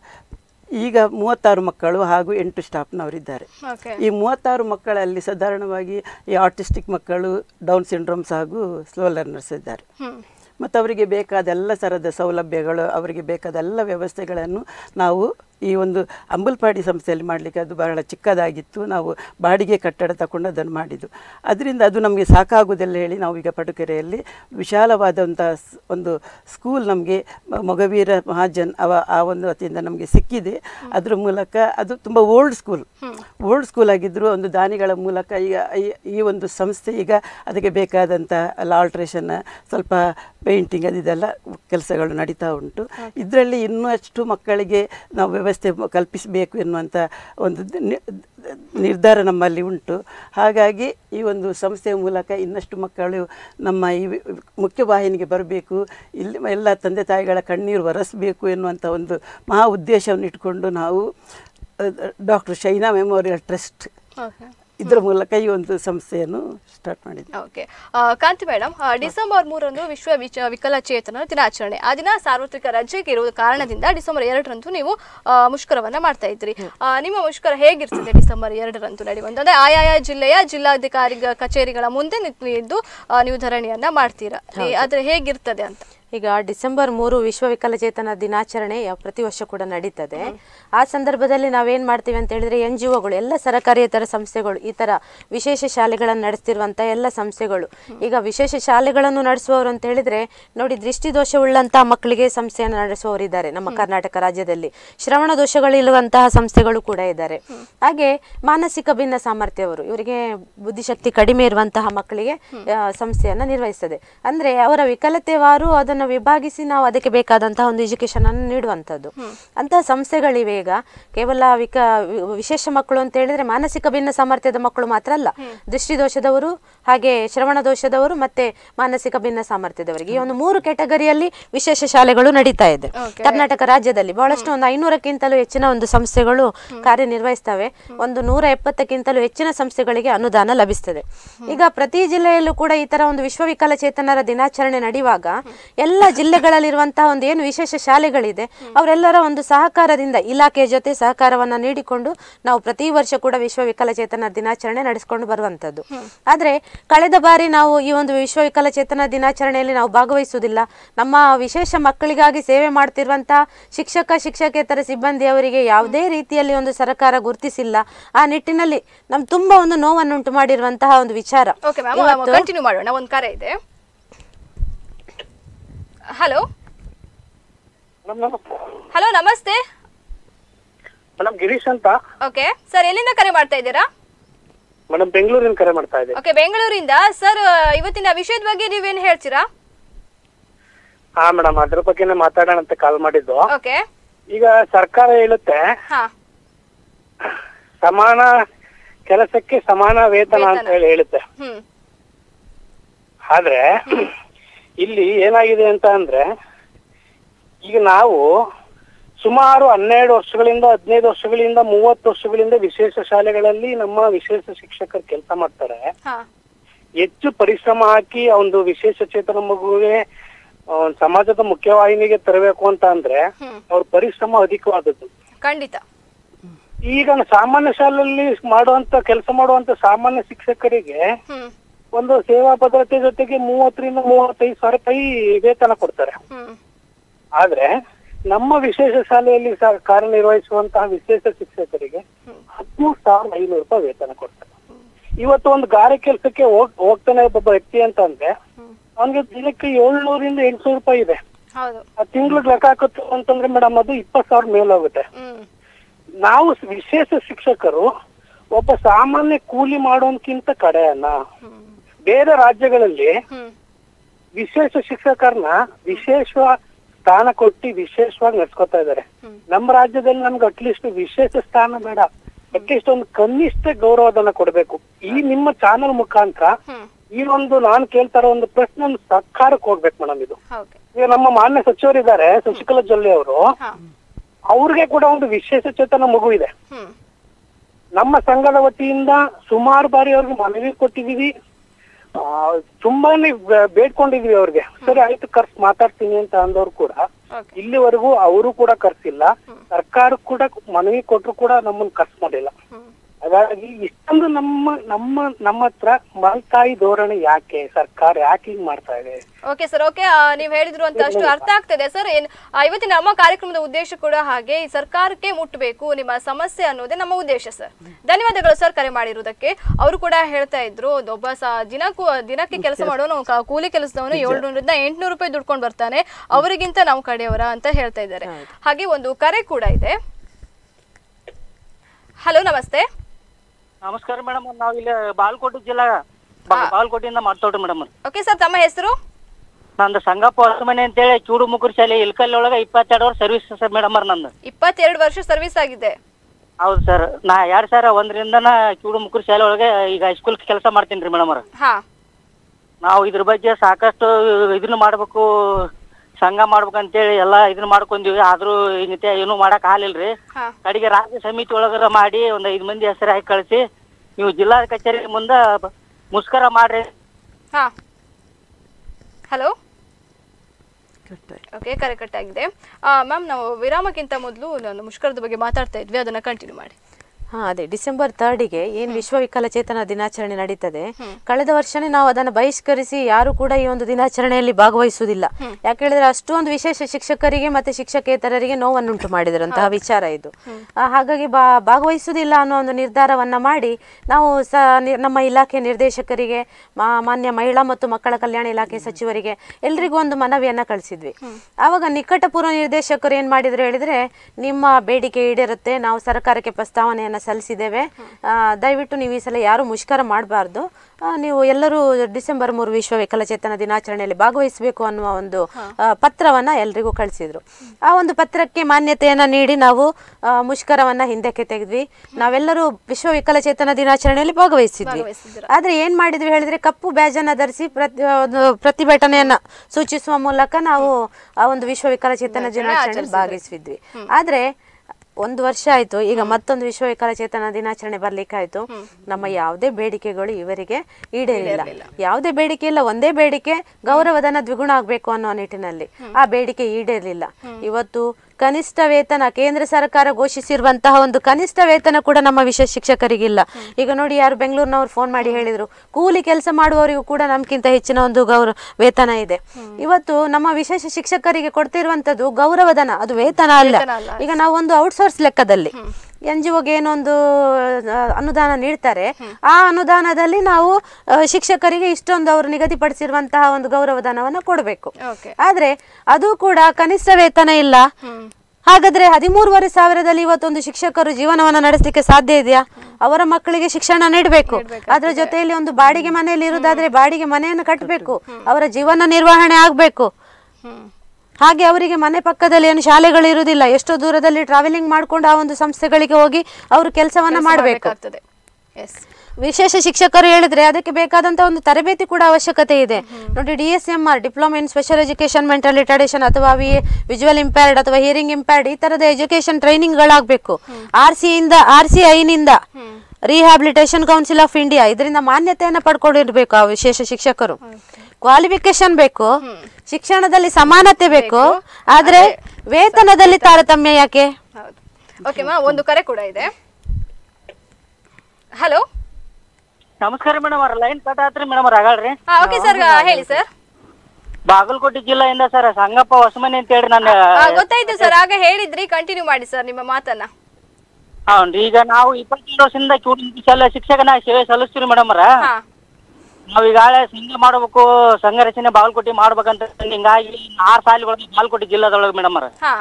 ಈಗ ಮೂವತ್ತಾರು ಮಕ್ಕಳು ಹಾಗೂ ಎಂಟು ಸ್ಟಾಫ್ನವರಿದ್ದಾರೆ ಓಕೆ ಈ ಮೂವತ್ತಾರು ಮಕ್ಕಳಲ್ಲಿ ಸಾಧಾರಣವಾಗಿ ಈ ಆರ್ಟಿಸ್ಟಿಕ್ ಮಕ್ಕಳು ಡೌನ್ ಸಿಂಡ್ರೋಮ್ಸ್ ಹಾಗೂ ಸ್ಲೋ ಲರ್ನರ್ಸ್ ಇದ್ದಾರೆ ಹ್ಮ್ ಮತ್ತು ಅವರಿಗೆ ಬೇಕಾದ ಎಲ್ಲ ಥರದ ಸೌಲಭ್ಯಗಳು ಅವರಿಗೆ ಬೇಕಾದ ಎಲ್ಲ ವ್ಯವಸ್ಥೆಗಳನ್ನು ನಾವು ಈ ಒಂದು ಅಂಬಲ್ಪಾಡಿ ಸಂಸ್ಥೆಯಲ್ಲಿ ಮಾಡಲಿಕ್ಕೆ ಅದು ಬಹಳ ಚಿಕ್ಕದಾಗಿತ್ತು ನಾವು ಬಾಡಿಗೆ ಕಟ್ಟಡ ತಗೊಂಡು ಅದನ್ನು ಮಾಡಿದ್ದು ಅದರಿಂದ ಅದು ನಮಗೆ ಸಾಕಾಗುವುದಿಲ್ಲ ಹೇಳಿ ನಾವು ಈಗ ಪಡುಕೆರೆಯಲ್ಲಿ ವಿಶಾಲವಾದಂಥ ಸ್- ಒಂದು ಸ್ಕೂಲ್ ನಮಗೆ ಮೊಗವೀರ ಮಹಾಜನ್ ಅವ ಆ ಒಂದು ವತಿಯಿಂದ ನಮಗೆ ಸಿಕ್ಕಿದೆ ಅದರ ಮೂಲಕ ಅದು ತುಂಬ ಓಲ್ಡ್ ಸ್ಕೂಲ್ ಓಲ್ಡ್ ಸ್ಕೂಲ್ ಆಗಿದ್ದರೂ ಒಂದು ದಾನಿಗಳ ಮೂಲಕ ಈಗ ಈ- ಈ ಒಂದು ಸಂಸ್ಥೆ ಈಗ ಅದಕ್ಕೆ ಬೇಕಾದಂಥ ಎಲ್ಲ ಆಲ್ಟ್ರೇಷನ್ ಸ್ವಲ್ಪ ಪೇಂಟಿಂಗ್ ಅದಿದೆಲ್ಲ ಕೆಲಸಗಳು ನಡೀತಾ ಉಂಟು ಇದರಲ್ಲಿ ಇನ್ನೂ ಅಷ್ಟು ಮಕ್ಕಳಿಗೆ ನಾವು ವ್ಯವಸ್ಥೆ ಮ- ಕಲ್ಪಿಸಬೇಕು ಎನ್ನುವಂಥ ಒಂದು ದ- ನಿ- ನಿರ್ಧಾರ ನಮ್ಮಲ್ಲಿ ಉಂಟು ಹಾಗಾಗಿ ಈ ಒಂದು ಸಂಸ್ಥೆಯ ಮೂಲಕ ಇನ್ನಷ್ಟು ಮಕ್ಕಳು ನಮ್ಮ ಈ ವಿ- ಮುಖ್ಯವಾಹಿನಿಗೆ ಬರಬೇಕು ಇಲ್ಲಿ ಎಲ್ಲ ತಂದೆ ತಾಯಿಗಳ ಕಣ್ಣೀರು ಒರೆಸಬೇಕು ಎನ್ನುವಂಥ ಒಂದು ಮಹಾ ಉದ್ದೇಶವನ್ನು ಇಟ್ಕೊಂಡು ನಾವು doctor Shaina memorial trust okay ಇದರ ಮೂಲಕ ಈ ಒಂದು ಸಂಸ್ಥೆಯನ್ನು ಸ್ಟಾರ್ಟ್ ಮಾಡಿದ್ವಿ ಓಕೆ ಕಾಂತಿ ಮೇಡಮ್ ಡಿಸೆಂಬರ್ ಮೂರರಂದು ವಿಶ್ವ ವಿಚ ವಿಕಲಚೇತನ ದಿನಾಚರಣೆ ಆ ದಿನ ಸಾರ್ವತ್ರಿಕ ರಜೆಗೆ ಇರುವ ಕಾರಣದಿಂದ ಡಿಸೆಂಬರ್ ಎರಡರಂದು ನೀವು ಆ, ಮುಷ್ಕರವನ್ನ ಮಾಡ್ತಾ ಇದ್ರಿ ಆ, ನಿಮ್ಮ ಮುಷ್ಕರ ಹೇಗಿರ್ತದೆ ಡಿಸೆಂಬರ್ ಎರಡರಂದು ನಡೆಯುವಂತ ಅಂದ್ರೆ ಆಯಾಯ ಜಿಲ್ಲೆಯ ಜಿಲ್ಲಾಧಿಕಾರಿ ಕಚೇರಿಗಳ ಮುಂದೆ ನಿಂತು ಇದ್ದು, ಆ, ನೀವು ಧರಣಿಯನ್ನ ಮಾಡ್ತೀರಾ ಈ- ಆದ್ರೆ ಹೇಗಿರ್ತದೆ ಅಂತ ಈಗ ಡಿಸೆಂಬರ್ ಮೂರು ವಿಶ್ವ ವಿಕಲಚೇತನ ದಿನಾಚರಣೆ ಯಾವ- ಪ್ರತಿ ವರ್ಷ ಕೂಡ ನಡೀತದೆ ಆ ಸಂದರ್ಭದಲ್ಲಿ ನಾವೇನ್ ಮಾಡ್ತೀವಿ ಅಂತ ಹೇಳಿದ್ರೆ ಎನ್ ಜಿ ಒಗಳು ಎಲ್ಲ ಸರ್ಕಾರೇತರ ಸಂಸ್ಥೆಗಳು ಈ ತರ ವಿಶೇಷ ಶಾಲೆಗಳನ್ನು ನಡೆಸ್ತಿರುವಂತ ಎಲ್ಲ ಸಂಸ್ಥೆಗಳು ಈಗ ವಿಶೇಷ ಶಾಲೆಗಳನ್ನು ನಡೆಸುವವರು ಅಂತ ಹೇಳಿದ್ರೆ ನೋಡಿ ದೃಷ್ಟಿದೋಷ ಉಳ್ಳಂತಹ ಮಕ್ಕಳಿಗೆ ಸಂಸ್ಥೆಯನ್ನು ನಡೆಸುವವರಿದ್ದಾರೆ ನಮ್ಮ ಕರ್ನಾಟಕ ರಾಜ್ಯದಲ್ಲಿ ಶ್ರವಣ ದೋಷಗಳಿರುವಂತಹ ಸಂಸ್ಥೆಗಳು ಕೂಡ ಇದ್ದಾರೆ ಹಾಗೆ ಮಾನಸಿಕ ಭಿನ್ನ ಸಾಮರ್ಥ್ಯವರು ಇವರಿಗೆ ಬುದ್ಧಿಶಕ್ತಿ ಕಡಿಮೆ ಇರುವಂತಹ ಮಕ್ಕಳಿಗೆ ಆ, ಸಂಸ್ಥೆಯನ್ನ ನಿರ್ವಹಿಸ್ತದೆ ಅಂದ್ರೆ ಅವರ ವಿಕಲತೆವಾರು ಅದನ್ನು ವಿಭಾಗಿಸಿ ನಾವು ಅದಕ್ಕೆ ಬೇಕಾದಂತಹ ಒಂದು ಎಜುಕೇಶನ್ ಅನ್ನು ನೀಡುವಂಥದ್ದು ಅಂತಹ ಸಂಸ್ಥೆಗಳಿವೆ ಈಗ ಕೇವಲ ವಿಕ ವಿ- ವಿಶೇಷ ಮಕ್ಕಳು ಅಂತ ಹೇಳಿದ್ರೆ ಮಾನಸಿಕ ಭಿನ್ನ ಸಾಮರ್ಥ್ಯದ ಮಕ್ಕಳು ಮಾತ್ರ ಅಲ್ಲ ದೃಷ್ಟಿದೋಷದವರು ಹಾಗೆ ಶ್ರವಣ ದೋಷದವರು ಮತ್ತೆ ಮಾನಸಿಕ ಭಿನ್ನ ಸಾಮರ್ಥ್ಯದವರಿಗೆ ಈ ಒಂದು ಮೂರು ಕೆಟಗರಿಯಲ್ಲಿ ವಿಶೇಷ ಶಾಲೆಗಳು ನಡೀತಾ ಇದೆ ಕರ್ನಾಟಕ ರಾಜ್ಯದಲ್ಲಿ ಬಹಳಷ್ಟು ಒಂದು ಐನೂರಕ್ಕಿಂತಲೂ ಹೆಚ್ಚಿನ ಒಂದು ಸಂಸ್ಥೆಗಳು ಕಾರ್ಯನಿರ್ವಹಿಸ್ತವೆ ಒಂದು ನೂರ ಎಪ್ಪತ್ತಕ್ಕಿಂತಲೂ ಹೆಚ್ಚಿನ ಸಂಸ್ಥೆಗಳಿಗೆ ಅನುದಾನ ಲಭಿಸ್ತದೆ ಈಗ ಪ್ರತಿ ಜಿಲ್ಲೆಯಲ್ಲೂ ಕೂಡ ಈ ತರ ಒಂದು ವಿಶ್ವ ವಿಕಲಚೇತನರ ದಿನಾಚರಣೆ ನಡೆಯುವಾಗ ಎಲ್ಲ ಜಿಲ್ಲೆಗಳಲ್ಲಿರುವಂತಹ ಒಂದು ಏನು ವಿಶೇಷ ಶಾಲೆಗಳಿದೆ ಅವರೆಲ್ಲರ ಒಂದು ಸಹಕಾರದಿಂದ ಇಲಾಖೆಯ ಜೊತೆ ಸಹಕಾರವನ್ನ ನೀಡಿಕೊಂಡು ನಾವು ಪ್ರತಿ ವರ್ಷ ಕೂಡ ವಿಶ್ವ ವಿಕಲಚೇತನ ದಿನಾಚರಣೆ ನಡೆಸಿಕೊಂಡು ಬರುವಂತದ್ದು ಆದ್ರೆ ಕಳೆದ ಬಾರಿ ನಾವು ಈ ಒಂದು ವಿಶ್ವ ವಿಕಲಚೇತನ ದಿನಾಚರಣೆಯಲ್ಲಿ ನಾವು ಭಾಗವಹಿಸುವುದಿಲ್ಲ ನಮ್ಮ ವಿಶೇಷ ಮಕ್ಕಳಿಗಾಗಿ ಸೇವೆ ಮಾಡ್ತಿರುವಂತಹ ಶಿಕ್ಷಕ ಶಿಕ್ಷಕೇತರ ಸಿಬ್ಬಂದಿಯವರಿಗೆ ಯಾವುದೇ ರೀತಿಯಲ್ಲಿ ಒಂದು ಸರ್ಕಾರ ಗುರುತಿಸಿಲ್ಲ ಆ ನಿಟ್ಟಿನಲ್ಲಿ ನಮ್ ತುಂಬಾ ಒಂದು ನೋವನ್ನುಂಟು ಮಾಡಿರುವಂತಹ ಒಂದು ವಿಚಾರ ಓಕೆ ಮ್ಯಾಮ್ ಇವತ್ತು- ಕಂಟಿನ್ಯೂ ಮಾಡೋಣ ಒಂದು ಕರೆ ಇದೆ ಹಲೋ ಹಲೋ ನಮಸ್ತೆ ಮೇಡಮ್ ಗಿರೀಶ್ ಅಂತ ಓಕೆ ಸರ್ ಎಲ್ಲಿಂದ ಕರೆ ಮಾಡ್ತಾ ಇದ್ದೀರಾ ಮೇಡಮ್ ಬೆಂಗಳೂರಿನ ಕರೆ ಮಾಡ್ತಾ ಇದ್ದೀನಿ ಓಕೆ ಬೆಂಗಳೂರಿಂದ ಸರ್ ಇವತ್ತಿನ ವಿಷಯದ ಬಗ್ಗೆ ನೀವೇನು ಹೇಳ್ತೀರಾ ಹಾ ಮೇಡಮ್ ಅದ್ರ ಬಗ್ಗೆನೇ ಮಾತಾಡೋಣ ಅಂತ ಕಾಲ್ ಮಾಡಿದ್ದು ಓಕೆ ಈಗ ಸರ್ಕಾರ ಹೇಳುತ್ತೆ ಹಾ ಸಮಾನ ಕೆಲಸಕ್ಕೆ ಸಮಾನ ವೇತನ ಅಂತ ಹೇಳಿ ಹೇಳುತ್ತೆ ಹ್ಮ್ ಆದ್ರೆ ಇಲ್ಲಿ ಏನಾಗಿದೆ ಅಂತ ಅಂದ್ರೆ ಈಗ ನಾವು ಸುಮಾರು ಹನ್ನೆರಡು ವರ್ಷಗಳಿಂದ ಹದಿನೈದು ವರ್ಷಗಳಿಂದ ಮೂವತ್ತು ವರ್ಷಗಳಿಂದ ವಿಶೇಷ ಶಾಲೆಗಳಲ್ಲಿ ನಮ್ಮ ವಿಶೇಷ ಶಿಕ್ಷಕರು ಕೆಲಸ ಮಾಡ್ತಾರೆ ಹಾ ಹೆಚ್ಚು ಪರಿಶ್ರಮ ಹಾಕಿ ಆ ಒಂದು ವಿಶೇಷ ಚೇತನ ಮಗುವಿಗೆ ಆ, ಒಂದ್ ಸಮಾಜದ ಮುಖ್ಯವಾಹಿನಿಗೆ ತರಬೇಕು ಅಂತ ಅಂದ್ರೆ ಹ್ಮ್. ಅವ್ರ ಪರಿಶ್ರಮ ಅಧಿಕವಾದದ್ದು ಖಂಡಿತ ಈಗ ಸಾಮಾನ್ಯ ಶಾಲೆಯಲ್ಲಿ ಮಾಡುವಂತ ಕೆಲಸ ಮಾಡುವಂತ ಸಾಮಾನ್ಯ ಶಿಕ್ಷಕರಿಗೆ ಹ್ಮ್ ಒಂದು ಸೇವಾ ಭದ್ರತೆ ಜೊತೆಗೆ ಮೂವತ್ತರಿಂದ ಮೂವತ್ತೈದು ಸಾವಿರ ರೂಪಾಯಿ ವೇತನ ಕೊಡ್ತಾರೆ ಹ್ಮ್ ಆದ್ರೆ ನಮ್ಮ ವಿಶೇಷ ಶಾಲೆಯಲ್ಲಿ ಸ- ಕಾರ್ಯನಿರ್ವಹಿಸುವಂತಹ ವಿಶೇಷ ಶಿಕ್ಷಕರಿಗೆ ಹದಿಮೂರು ಸಾವಿರದ ಐನೂರು ರೂಪಾಯಿ ವೇತನ ಕೊಡ್ತಾರೆ ಇವತ್ತು ಒಂದು ಗಾರೆ ಕೆಲಸಕ್ಕೆ ಹೋಗ್ ಹೋಗ್ತಾನೆ ಒಬ್ಬ ವ್ಯಕ್ತಿ ಅಂತಂದ್ರೆ ಅವನಿಗೆ ದಿನಕ್ಕೆ ಏಳ್ನೂರಿಂದ ಎಂಟ್ನೂರು ರೂಪಾಯಿ ಇದೆ ಹೌದು ಆ ತಿಂಗ್ಳಿಗೆ ಲೆಕ್ಕ ಹಾಕುತ್ತೆ ಅಂತಂದ್ರೆ ಮೇಡಮ್ ಅದು ಇಪ್ಪತ್ತು ಸಾವಿರ ಮೇಲಾಗುತ್ತೆ ಹ್ಮ್ ನಾವು ಸ್- ವಿಶೇಷ ಶಿಕ್ಷಕರು ಒಬ್ಬ ಸಾಮಾನ್ಯ ಕೂಲಿ ಮಾಡೋನ್ಕಿಂತ ಕಡೆಯನ್ನ ಬೇರೆ ರಾಜ್ಯಗಳಲ್ಲಿ ಹ್ಮ್ ವಿಶೇಷ ಶಿಕ್ಷಕರನ್ನ ವಿಶೇಷ ಸ್ಥಾನ ಕೊಟ್ಟು ವಿಶೇಷವಾಗಿ ನಡ್ಸ್ಕೊತಾ ಇದ್ದಾರೆ ನಮ್ಮ ರಾಜ್ಯದಲ್ಲಿ ನಮ್ಗೆ ಅಟ್ಲೀಸ್ಟ್ ವಿಶೇಷ ಸ್ಥಾನ ಬೇಡ ಅಟ್ಲೀಸ್ಟ್ ಒಂದು ಕನಿಷ್ಠ ಗೌರವಧನ ಕೊಡಬೇಕು ಈ ನಿಮ್ಮ ಚಾನಲ್ ಮುಖಾಂತರ ಹ್ಮ್ ಈ ಒಂದು ನಾನು ಕೇಳ್ತಾ ಇರೋ ಒಂದು ಪ್ರಶ್ನೆ ಒಂದು ಸರ್ಕಾರಕ್ಕೆ ಹೋಗ್ಬೇಕು ಮೇಡಮ್ ಇದು ಓಕೆ ಈಗ ನಮ್ಮ ಮಾನ್ಯ ಸಚಿವರಿದ್ದಾರೆ ಶಶಿಕಲಾ ಜೊಲ್ಲೆ ಅವರು ಹಾ ಅವ್ರಿಗೆ ಕೂಡ ಒಂದು ವಿಶೇಷ ಚೇತನ ಮಗು ಇದೆ ಹ್ಮ್ ನಮ್ಮ ಸಂಘದ ವತಿಯಿಂದ ಸುಮಾರು ಬಾರಿ ಅವ್ರಿಗೆ ಮನವಿ ಕೊಟ್ಟಿದೀವಿ ಆ, ತುಂಬಾನೇ ಬೇ- ಬೇಡ್ಕೊಂಡಿದೀವಿ ಅವ್ರಿಗೆ ಸರಿ ಆಯ್ತು ಖರ್ಚು ಮಾತಾಡ್ತೀನಿ ಅಂತ ಅಂದವ್ರು ಕೂಡ ಓಕೆ ಇಲ್ಲಿವರೆಗೂ ಅವರು ಕೂಡ ಖರ್ಚಿಲ್ಲ ಸರ್ಕಾರ ಕೂಡ ಮನವಿ ಕೊಟ್ರು ಕೂಡ ನಮ್ಮನ್ನ ಖರ್ಚು ಮಾಡಿಲ್ಲ ಹ್ಮ್ ಹಾಗಾಗಿ ಇಷ್ಟೊಂದು ನಮ್ಮ ನಮ್ಮ ನಮ್ಮ ಹತ್ರ ಮಲ್ತಾಯಿ ಧೋರಣೆ ಯಾಕೆ ಸರ್ಕಾರ ಯಾಕೆ ಹಿಂಗ್ ಮಾಡ್ತಾ ಇದೆ ಓಕೆ ಸರ್ ಓಕೆ ನೀವು ಹೇಳಿದ್ರು ಅಂತ ಅಷ್ಟು ಅರ್ಥ ಆಗ್ತದೆ ಸರ್ ಏನ್ ಆ, ಇವತ್ತಿನ ನಮ್ಮ ಕಾರ್ಯಕ್ರಮದ ಉದ್ದೇಶ ಕೂಡ ಹಾಗೆ ಈ ಸರ್ಕಾರಕ್ಕೆ ಮುಟ್ಟಬೇಕು ನಿಮ್ಮ ಸಮಸ್ಯೆ ಅನ್ನೋದೇ ನಮ್ಮ ಉದ್ದೇಶ ಸರ್ ಧನ್ಯವಾದಗಳು ಸರ್ ಕರೆ ಮಾಡಿರುವುದಕ್ಕೆ ಅವರು ಕೂಡ ಹೇಳ್ತಾ ಇದ್ರು ಒಬ್ಬ ಸ ದಿನಕ್ಕೂ ದಿನಕ್ಕೆ ಕೆಲಸ ಮಾಡೋನು ಕ- ಕೂಲಿ ಕೆಲಸದವನು ಏಳ್ನೂರಿಂದ ಎಂಟ್ನೂರು ರೂಪಾಯಿ ದುಡ್ಕೊಂಡು ಬರ್ತಾನೆ ಅವರಿಗಿಂತ ನಾವು ಕಡೆಯವರ ಅಂತ ಹೇಳ್ತಾ ಇದ್ದಾರೆ ಹಾಗೆ ಒಂದು ಕರೆ ಕೂಡ ಇದೆ ಹಲೋ ನಮಸ್ತೆ ನಮಸ್ಕಾರ ಮೇಡಮ್ ನಾವ್ ಇಲ್ಲಿ ಬಾಗಲಕೋಟೆ ಜಿಲ್ಲಾ ಬಾ- ಬಾಗಲಕೋಟೆಯಿಂದ ಮಾತಾಡ್ರಿ ಮೇಡಮ್ ಓಕೆ ಸರ್ ತಮ್ಮ ಹೆಸರು ನಂದು ಸಂಗಪ್ಪ ಹೊಸಮನೆ ಅಂತೇಳಿ ಚೂಡು ಮುಕುರ್ ಶಾಲೆ ಇಲ್ಕಲ್ ಒಳಗ ಇಪ್ಪತ್ತೆರಡು ವರ್ಷ ಸರ್ವಿಸ್ ಸರ್ ಮೇಡಮ್ ನಂದು ಇಪ್ಪತ್ತೆರಡು ವರ್ಷ ಸರ್ವಿಸ್ ಆಗಿದೆ ಹೌದು ಸರ್ ನಾ ಎರಡ್ ಸಾವಿರ ಒಂದರಿಂದನ ಚೂಡು ಮುಕುರ್ ಶಾಲೆ ಒಳಗೆ ಈಗ ಹೈಸ್ಕೂಲ್ ಕೆಲಸ ಮಾಡ್ತೀನಿ ರೀ ಮೇಡಮ್ ಹಾ ನಾವು ಇದ್ರ ಬಗ್ಗೆ ಸಾಕಷ್ಟು ಇದನ್ನ ಮಾಡ್ಬೇಕು ಸಂಘ ಮಾಡ್ಬೇಕಂತೇಳಿ ಎಲ್ಲ ಇದನ್ನ ಮಾಡ್ಕೊಂದಿವಿ ಆದ್ರೂ ಹಿಂಗತೆ ಏನು ಮಾಡಕ್ ಹಾಲಿಲ್ರಿ ಹಾ ಕಡೆಗೆ ರಾಜ್ಯ ಸಮಿತಿ ಒಳಗರ ಮಾಡಿ ಒಂದ್ ಐದು ಮಂದಿ ಹೆಸರು ಹಾಕಿ ಕಳಿಸಿ ನೀವು ಜಿಲ್ಲಾ ಕಚೇರಿ ಮುಂದೆ ಮುಸ್ಕರ ಮಾಡ್ರಿ ಹಾ ಹಲೋ ಕಟ್ಟಾಯ್ತು. ಓಕೆ ಕರೆ ಕಟ್ಟಾಗಿದೆ ಮ್ಯಾಮ್ ನಾವು ವಿರಾಮಕ್ಕಿಂತ ಮೊದಲು ನಾನು ಮುಷ್ಕರದ ಬಗ್ಗೆ ಮಾತಾಡ್ತಾ ಇದ್ವಿ ಅದನ್ನ ಕಂಟಿನ್ಯೂ ಮಾಡಿ ಹಾ ಅದೇ ಡಿಸೆಂಬರ್ ಥರ್ಡಿಗೆ ಏನ್ ವಿಶ್ವ ವಿಕಲಚೇತನ ದಿನಾಚರಣೆ ನಡೀತದೆ ಕಳೆದ ವರ್ಷನೇ ನಾವು ಅದನ್ನು ಬಹಿಷ್ಕರಿಸಿ ಯಾರು ಕೂಡ ಈ ಒಂದು ದಿನಾಚರಣೆಯಲ್ಲಿ ಭಾಗವಹಿಸುವುದಿಲ್ಲ ಯಾಕೆ ಹೇಳಿದ್ರೆ ಅಷ್ಟೊಂದು ವಿಶೇಷ ಶಿಕ್ಷಕರಿಗೆ ಮತ್ತೆ ಶಿಕ್ಷಕೇತರರಿಗೆ ನೋವನ್ನುಂಟು ಮಾಡಿದರಂತಹ ವಿಚಾರ ಇದು ಆ, ಹಾಗಾಗಿ ಬಾ ಭಾಗವಹಿಸುವುದಿಲ್ಲ ಅನ್ನೋ ಒಂದು ನಿರ್ಧಾರವನ್ನ ಮಾಡಿ ನಾವು ಸ ನಿ- ನಮ್ಮ ಇಲಾಖೆ ನಿರ್ದೇಶಕರಿಗೆ ಮಾ- ಮಾನ್ಯ ಮಹಿಳಾ ಮತ್ತು ಮಕ್ಕಳ ಕಲ್ಯಾಣ ಇಲಾಖೆ ಸಚಿವರಿಗೆ ಎಲ್ರಿಗೂ ಒಂದು ಮನವಿಯನ್ನ ಕಳಿಸಿದ್ವಿ ಆವಾಗ ನಿಕಟಪೂರ್ವ ನಿರ್ದೇಶಕರು ಏನ್ ಮಾಡಿದ್ರು ಹೇಳಿದ್ರೆ ನಿಮ್ಮ ಬೇಡಿಕೆ ಈಡೇರುತ್ತೆ ನಾವು ಸರ್ಕಾರಕ್ಕೆ ಪ್ರಸ್ತಾವನೆಯನ್ನ ಸಲ್ಲಿಸಿದ್ದೇವೆ ಆ, ದಯವಿಟ್ಟು ನೀವು ಈ ಸಲ ಯಾರು ಮುಷ್ಕರ ಮಾಡಬಾರ್ದು ನೀವು ಎಲ್ಲರೂ ಡಿಸೆಂಬರ್ ಮೂರು ವಿಶ್ವ ವಿಕಲಚೇತನ ದಿನಾಚರಣೆಯಲ್ಲಿ ಭಾಗವಹಿಸಬೇಕು ಅನ್ನುವ ಒಂದು ಆ, ಪತ್ರವನ್ನ ಎಲ್ರಿಗೂ ಕಳಿಸಿದ್ರು ಆ ಒಂದು ಪತ್ರಕ್ಕೆ ಮಾನ್ಯತೆಯನ್ನ ನೀಡಿ ನಾವು ಆ, ಮುಷ್ಕರವನ್ನ ಹಿಂದಕ್ಕೆ ತೆಗೆದ್ವಿ ನಾವೆಲ್ಲರೂ ವಿಶ್ವ ವಿಕಲಚೇತನ ದಿನಾಚರಣೆಯಲ್ಲಿ ಭಾಗವಹಿಸಿದ್ವಿ ಆದ್ರೆ ಏನ್ ಮಾಡಿದ್ವಿ ಹೇಳಿದ್ರೆ ಕಪ್ಪು ಬ್ಯಾಜ್ ಅನ್ನ ಧರಿಸಿ ಪ್ರತಿ ಒಂದು ಪ್ರತಿಭಟನೆಯನ್ನ ಸೂಚಿಸುವ ಮೂಲಕ ನಾವು ಆ ಒಂದು ವಿಶ್ವ ವಿಕಲಚೇತನ ದಿನಾಚರಣೆಯಲ್ಲಿ ಭಾಗವಹಿಸಿದ್ವಿ ಆದ್ರೆ ಒಂದು ವರ್ಷ ಆಯ್ತು ಈಗ ಮತ್ತೊಂದು ವಿಶ್ವ ವಿಕಲಚೇತನ ದಿನಾಚರಣೆ ಬರ್ಲಿಕ್ಕಾಯ್ತು ನಮ್ಮ ಯಾವುದೇ ಬೇಡಿಕೆಗಳು ಇವರಿಗೆ ಈಡೇರಿಲ್ಲ ಯಾವುದೇ ಬೇಡಿಕೆ ಇಲ್ಲ ಒಂದೇ ಬೇಡಿಕೆ ಗೌರವಧನ ದ್ವಿಗುಣ ಆಗ್ಬೇಕು ಅನ್ನೋ ನಿಟ್ಟಿನಲ್ಲಿ ಆ ಬೇಡಿಕೆ ಈಡೇರಲಿಲ್ಲ ಇವತ್ತು ಕನಿಷ್ಠ ವೇತನ ಕೇಂದ್ರ ಸರ್ಕಾರ ಘೋಷಿಸಿರುವಂತಹ ಒಂದು ಕನಿಷ್ಠ ವೇತನ ಕೂಡ ನಮ್ಮ ವಿಶೇಷ ಶಿಕ್ಷಕರಿಗಿಲ್ಲ ಈಗ ನೋಡಿ ಯಾರು ಬೆಂಗಳೂರಿನವ್ರು ಫೋನ್ ಮಾಡಿ ಹೇಳಿದ್ರು ಕೂಲಿ ಕೆಲಸ ಮಾಡುವವರಿಗೂ ಕೂಡ ನಮ್ಗಿಂತ ಹೆಚ್ಚಿನ ಒಂದು ಗೌರವ ವೇತನ ಇದೆ ಇವತ್ತು ನಮ್ಮ ವಿಶೇಷ ಶಿಕ್ಷಕರಿಗೆ ಕೊಡ್ತಿರುವಂತದ್ದು ಗೌರವಧನ ಅದು ವೇತನ ಅಲ್ಲ ಈಗ ನಾವು ಒಂದು ಔಟ್ಸೋರ್ಸ್ ಲೆಕ್ಕದಲ್ಲಿ ಎನ್ ಜಿ ಒಗೆ ಏನೊಂದು ಆ, ಅನುದಾನ ನೀಡ್ತಾರೆ ಆ ಅನುದಾನದಲ್ಲಿ ನಾವು ಆ, ಶಿಕ್ಷಕರಿಗೆ ಇಷ್ಟೊಂದು ಅವರು ನಿಗದಿಪಡಿಸಿರುವಂತಹ ಒಂದು ಗೌರವಧನವನ್ನ ಕೊಡಬೇಕು Okay. ಆದ್ರೆ ಅದು ಕೂಡ ಕನಿಷ್ಠ ವೇತನ ಇಲ್ಲ ಹಾಗಾದ್ರೆ ಹದಿಮೂರುವರೆ ಸಾವಿರದಲ್ಲಿ ಇವತ್ತೊಂದು ಶಿಕ್ಷಕರು ಜೀವನವನ್ನ ನಡೆಸಲಿಕ್ಕೆ ಸಾಧ್ಯ ಇದೆಯಾ ಅವರ ಮಕ್ಕಳಿಗೆ ಶಿಕ್ಷಣ ನೀಡಬೇಕು ಅದರ ಜೊತೆಯಲ್ಲಿ ಒಂದು ಬಾಡಿಗೆ ಮನೆಯಲ್ಲಿ ಇರುವುದಾದ್ರೆ ಬಾಡಿಗೆ ಮನೆಯನ್ನು ಕಟ್ಟಬೇಕು ಅವರ ಜೀವನ ನಿರ್ವಹಣೆ ಆಗ್ಬೇಕು ಹಾಗೆ ಅವರಿಗೆ ಮನೆ ಪಕ್ಕದಲ್ಲಿ ಏನು ಶಾಲೆಗಳು ಇರುವುದಿಲ್ಲ ಎಷ್ಟೋ ದೂರದಲ್ಲಿ ಟ್ರಾವೆಲಿಂಗ್ ಮಾಡ್ಕೊಂಡು ಆ ಒಂದು ಸಂಸ್ಥೆಗಳಿಗೆ ಹೋಗಿ ಅವರು ಕೆಲಸವನ್ನ ಮಾಡಬೇಕು ಆಗ್ತದೆ ಎಸ್ ವಿಶೇಷ ಶಿಕ್ಷಕರು ಹೇಳಿದ್ರೆ ಅದಕ್ಕೆ ಬೇಕಾದಂತ ಒಂದು ತರಬೇತಿ ಕೂಡ ಅವಶ್ಯಕತೆ ಇದೆ ನೋಡಿ D S M R diploma in special education mental retardation ಅಥವಾ ವಿಜುವಲ್ ಇಂಪೇರ್ಡ್ ಅಥವಾ ಹಿಯರಿಂಗ್ ಇಂಪೇರ್ಡ್ ಈ ತರದ ಎಜುಕೇಶನ್ ಟ್ರೈನಿಂಗ್ ಗಳಾಗಬೇಕು ಆರ್ ಸಿ ಇಂದ ಆರ್ ಸಿ ಐನಿಂದ ರಿಹ್ಯಾಬಿಲಿಟೇಷನ್ ಕೌನ್ಸಿಲ್ ಆಫ್ ಇಂಡಿಯಾ ಇದರಿಂದ ಮಾನ್ಯತೆಯನ್ನ ಪಡ್ಕೊಂಡಿರ್ಬೇಕು ಆ ವಿಶೇಷ ಶಿಕ್ಷಕರು ಕ್ವಾಲಿಫಿಕೇಶನ್ ಬೇಕು ಶಿಕ್ಷಣದಲ್ಲಿ ಸಮಾನತೆ ಬೇಕು ಆದ್ರೆ ವೇತನದಲ್ಲಿ ತಾರತಮ್ಯ ಯಾಕೆ ಹೌದು ಓಕೆ ಮಾ ಒಂದು ಕರೆ ಕೂಡ ಇದೆ ಹಲೋ ನಮಸ್ಕಾರ ಮೇಡಮ್ ಅವ್ರ ಲೈನ್ ಕಟ್ ಆತ್ರಿ ಮೇಡಮ್ ಅವ್ರ ಆಗಾಳ್ರಿ ಹಾ ಓಕೆ ಸರ್ ಹೇಳಿ ಸರ್ ಬಾಗಲಕೋಟೆ ಜಿಲ್ಲೆಯಿಂದ ಸರ್ ಸಂಗಪ್ಪ ಹೊಸಮನಿ ಅಂತ ಹೇಳಿ ನನ್ನ ಗೊತ್ತಾಯ್ತು ಸರ್ ಆಗ ಹೇಳಿದ್ರಿ ಕಂಟಿನ್ಯೂ ಮಾಡಿ ಸರ್ ನಿಮ್ಮ ಮಾತನ್ನ ಹೌನ್ರಿ ಈಗ ನಾವು ಇಪ್ಪತ್ತೆರಡು ವರ್ಷದಿಂದ ಚೂಡಿ ಸಲ ಶಿಕ್ಷಕನ ಸೇವೆ ಸಲ್ಲಿಸ್ತೀವಿ ಮೇಡಮ್ ಅವ್ರ ಹಾ ನಾವ್ ಈಗಾಗಲೇ ಸಂಘ ಮಾಡ್ಬೇಕು ಸಂಘ ರಚನೆ ಬಾಗಲಕೋಟೆ ಮಾಡ್ಬೇಕಂತ ಹಿಂಗಾಗಿ ಆರ್ ಸಾಲಿಗಳು ಬಾಗಲಕೋಟೆ ಜಿಲ್ಲಾದೊಳಗೆ ಮೇಡಮ್ ಅವ್ರ ಹಾ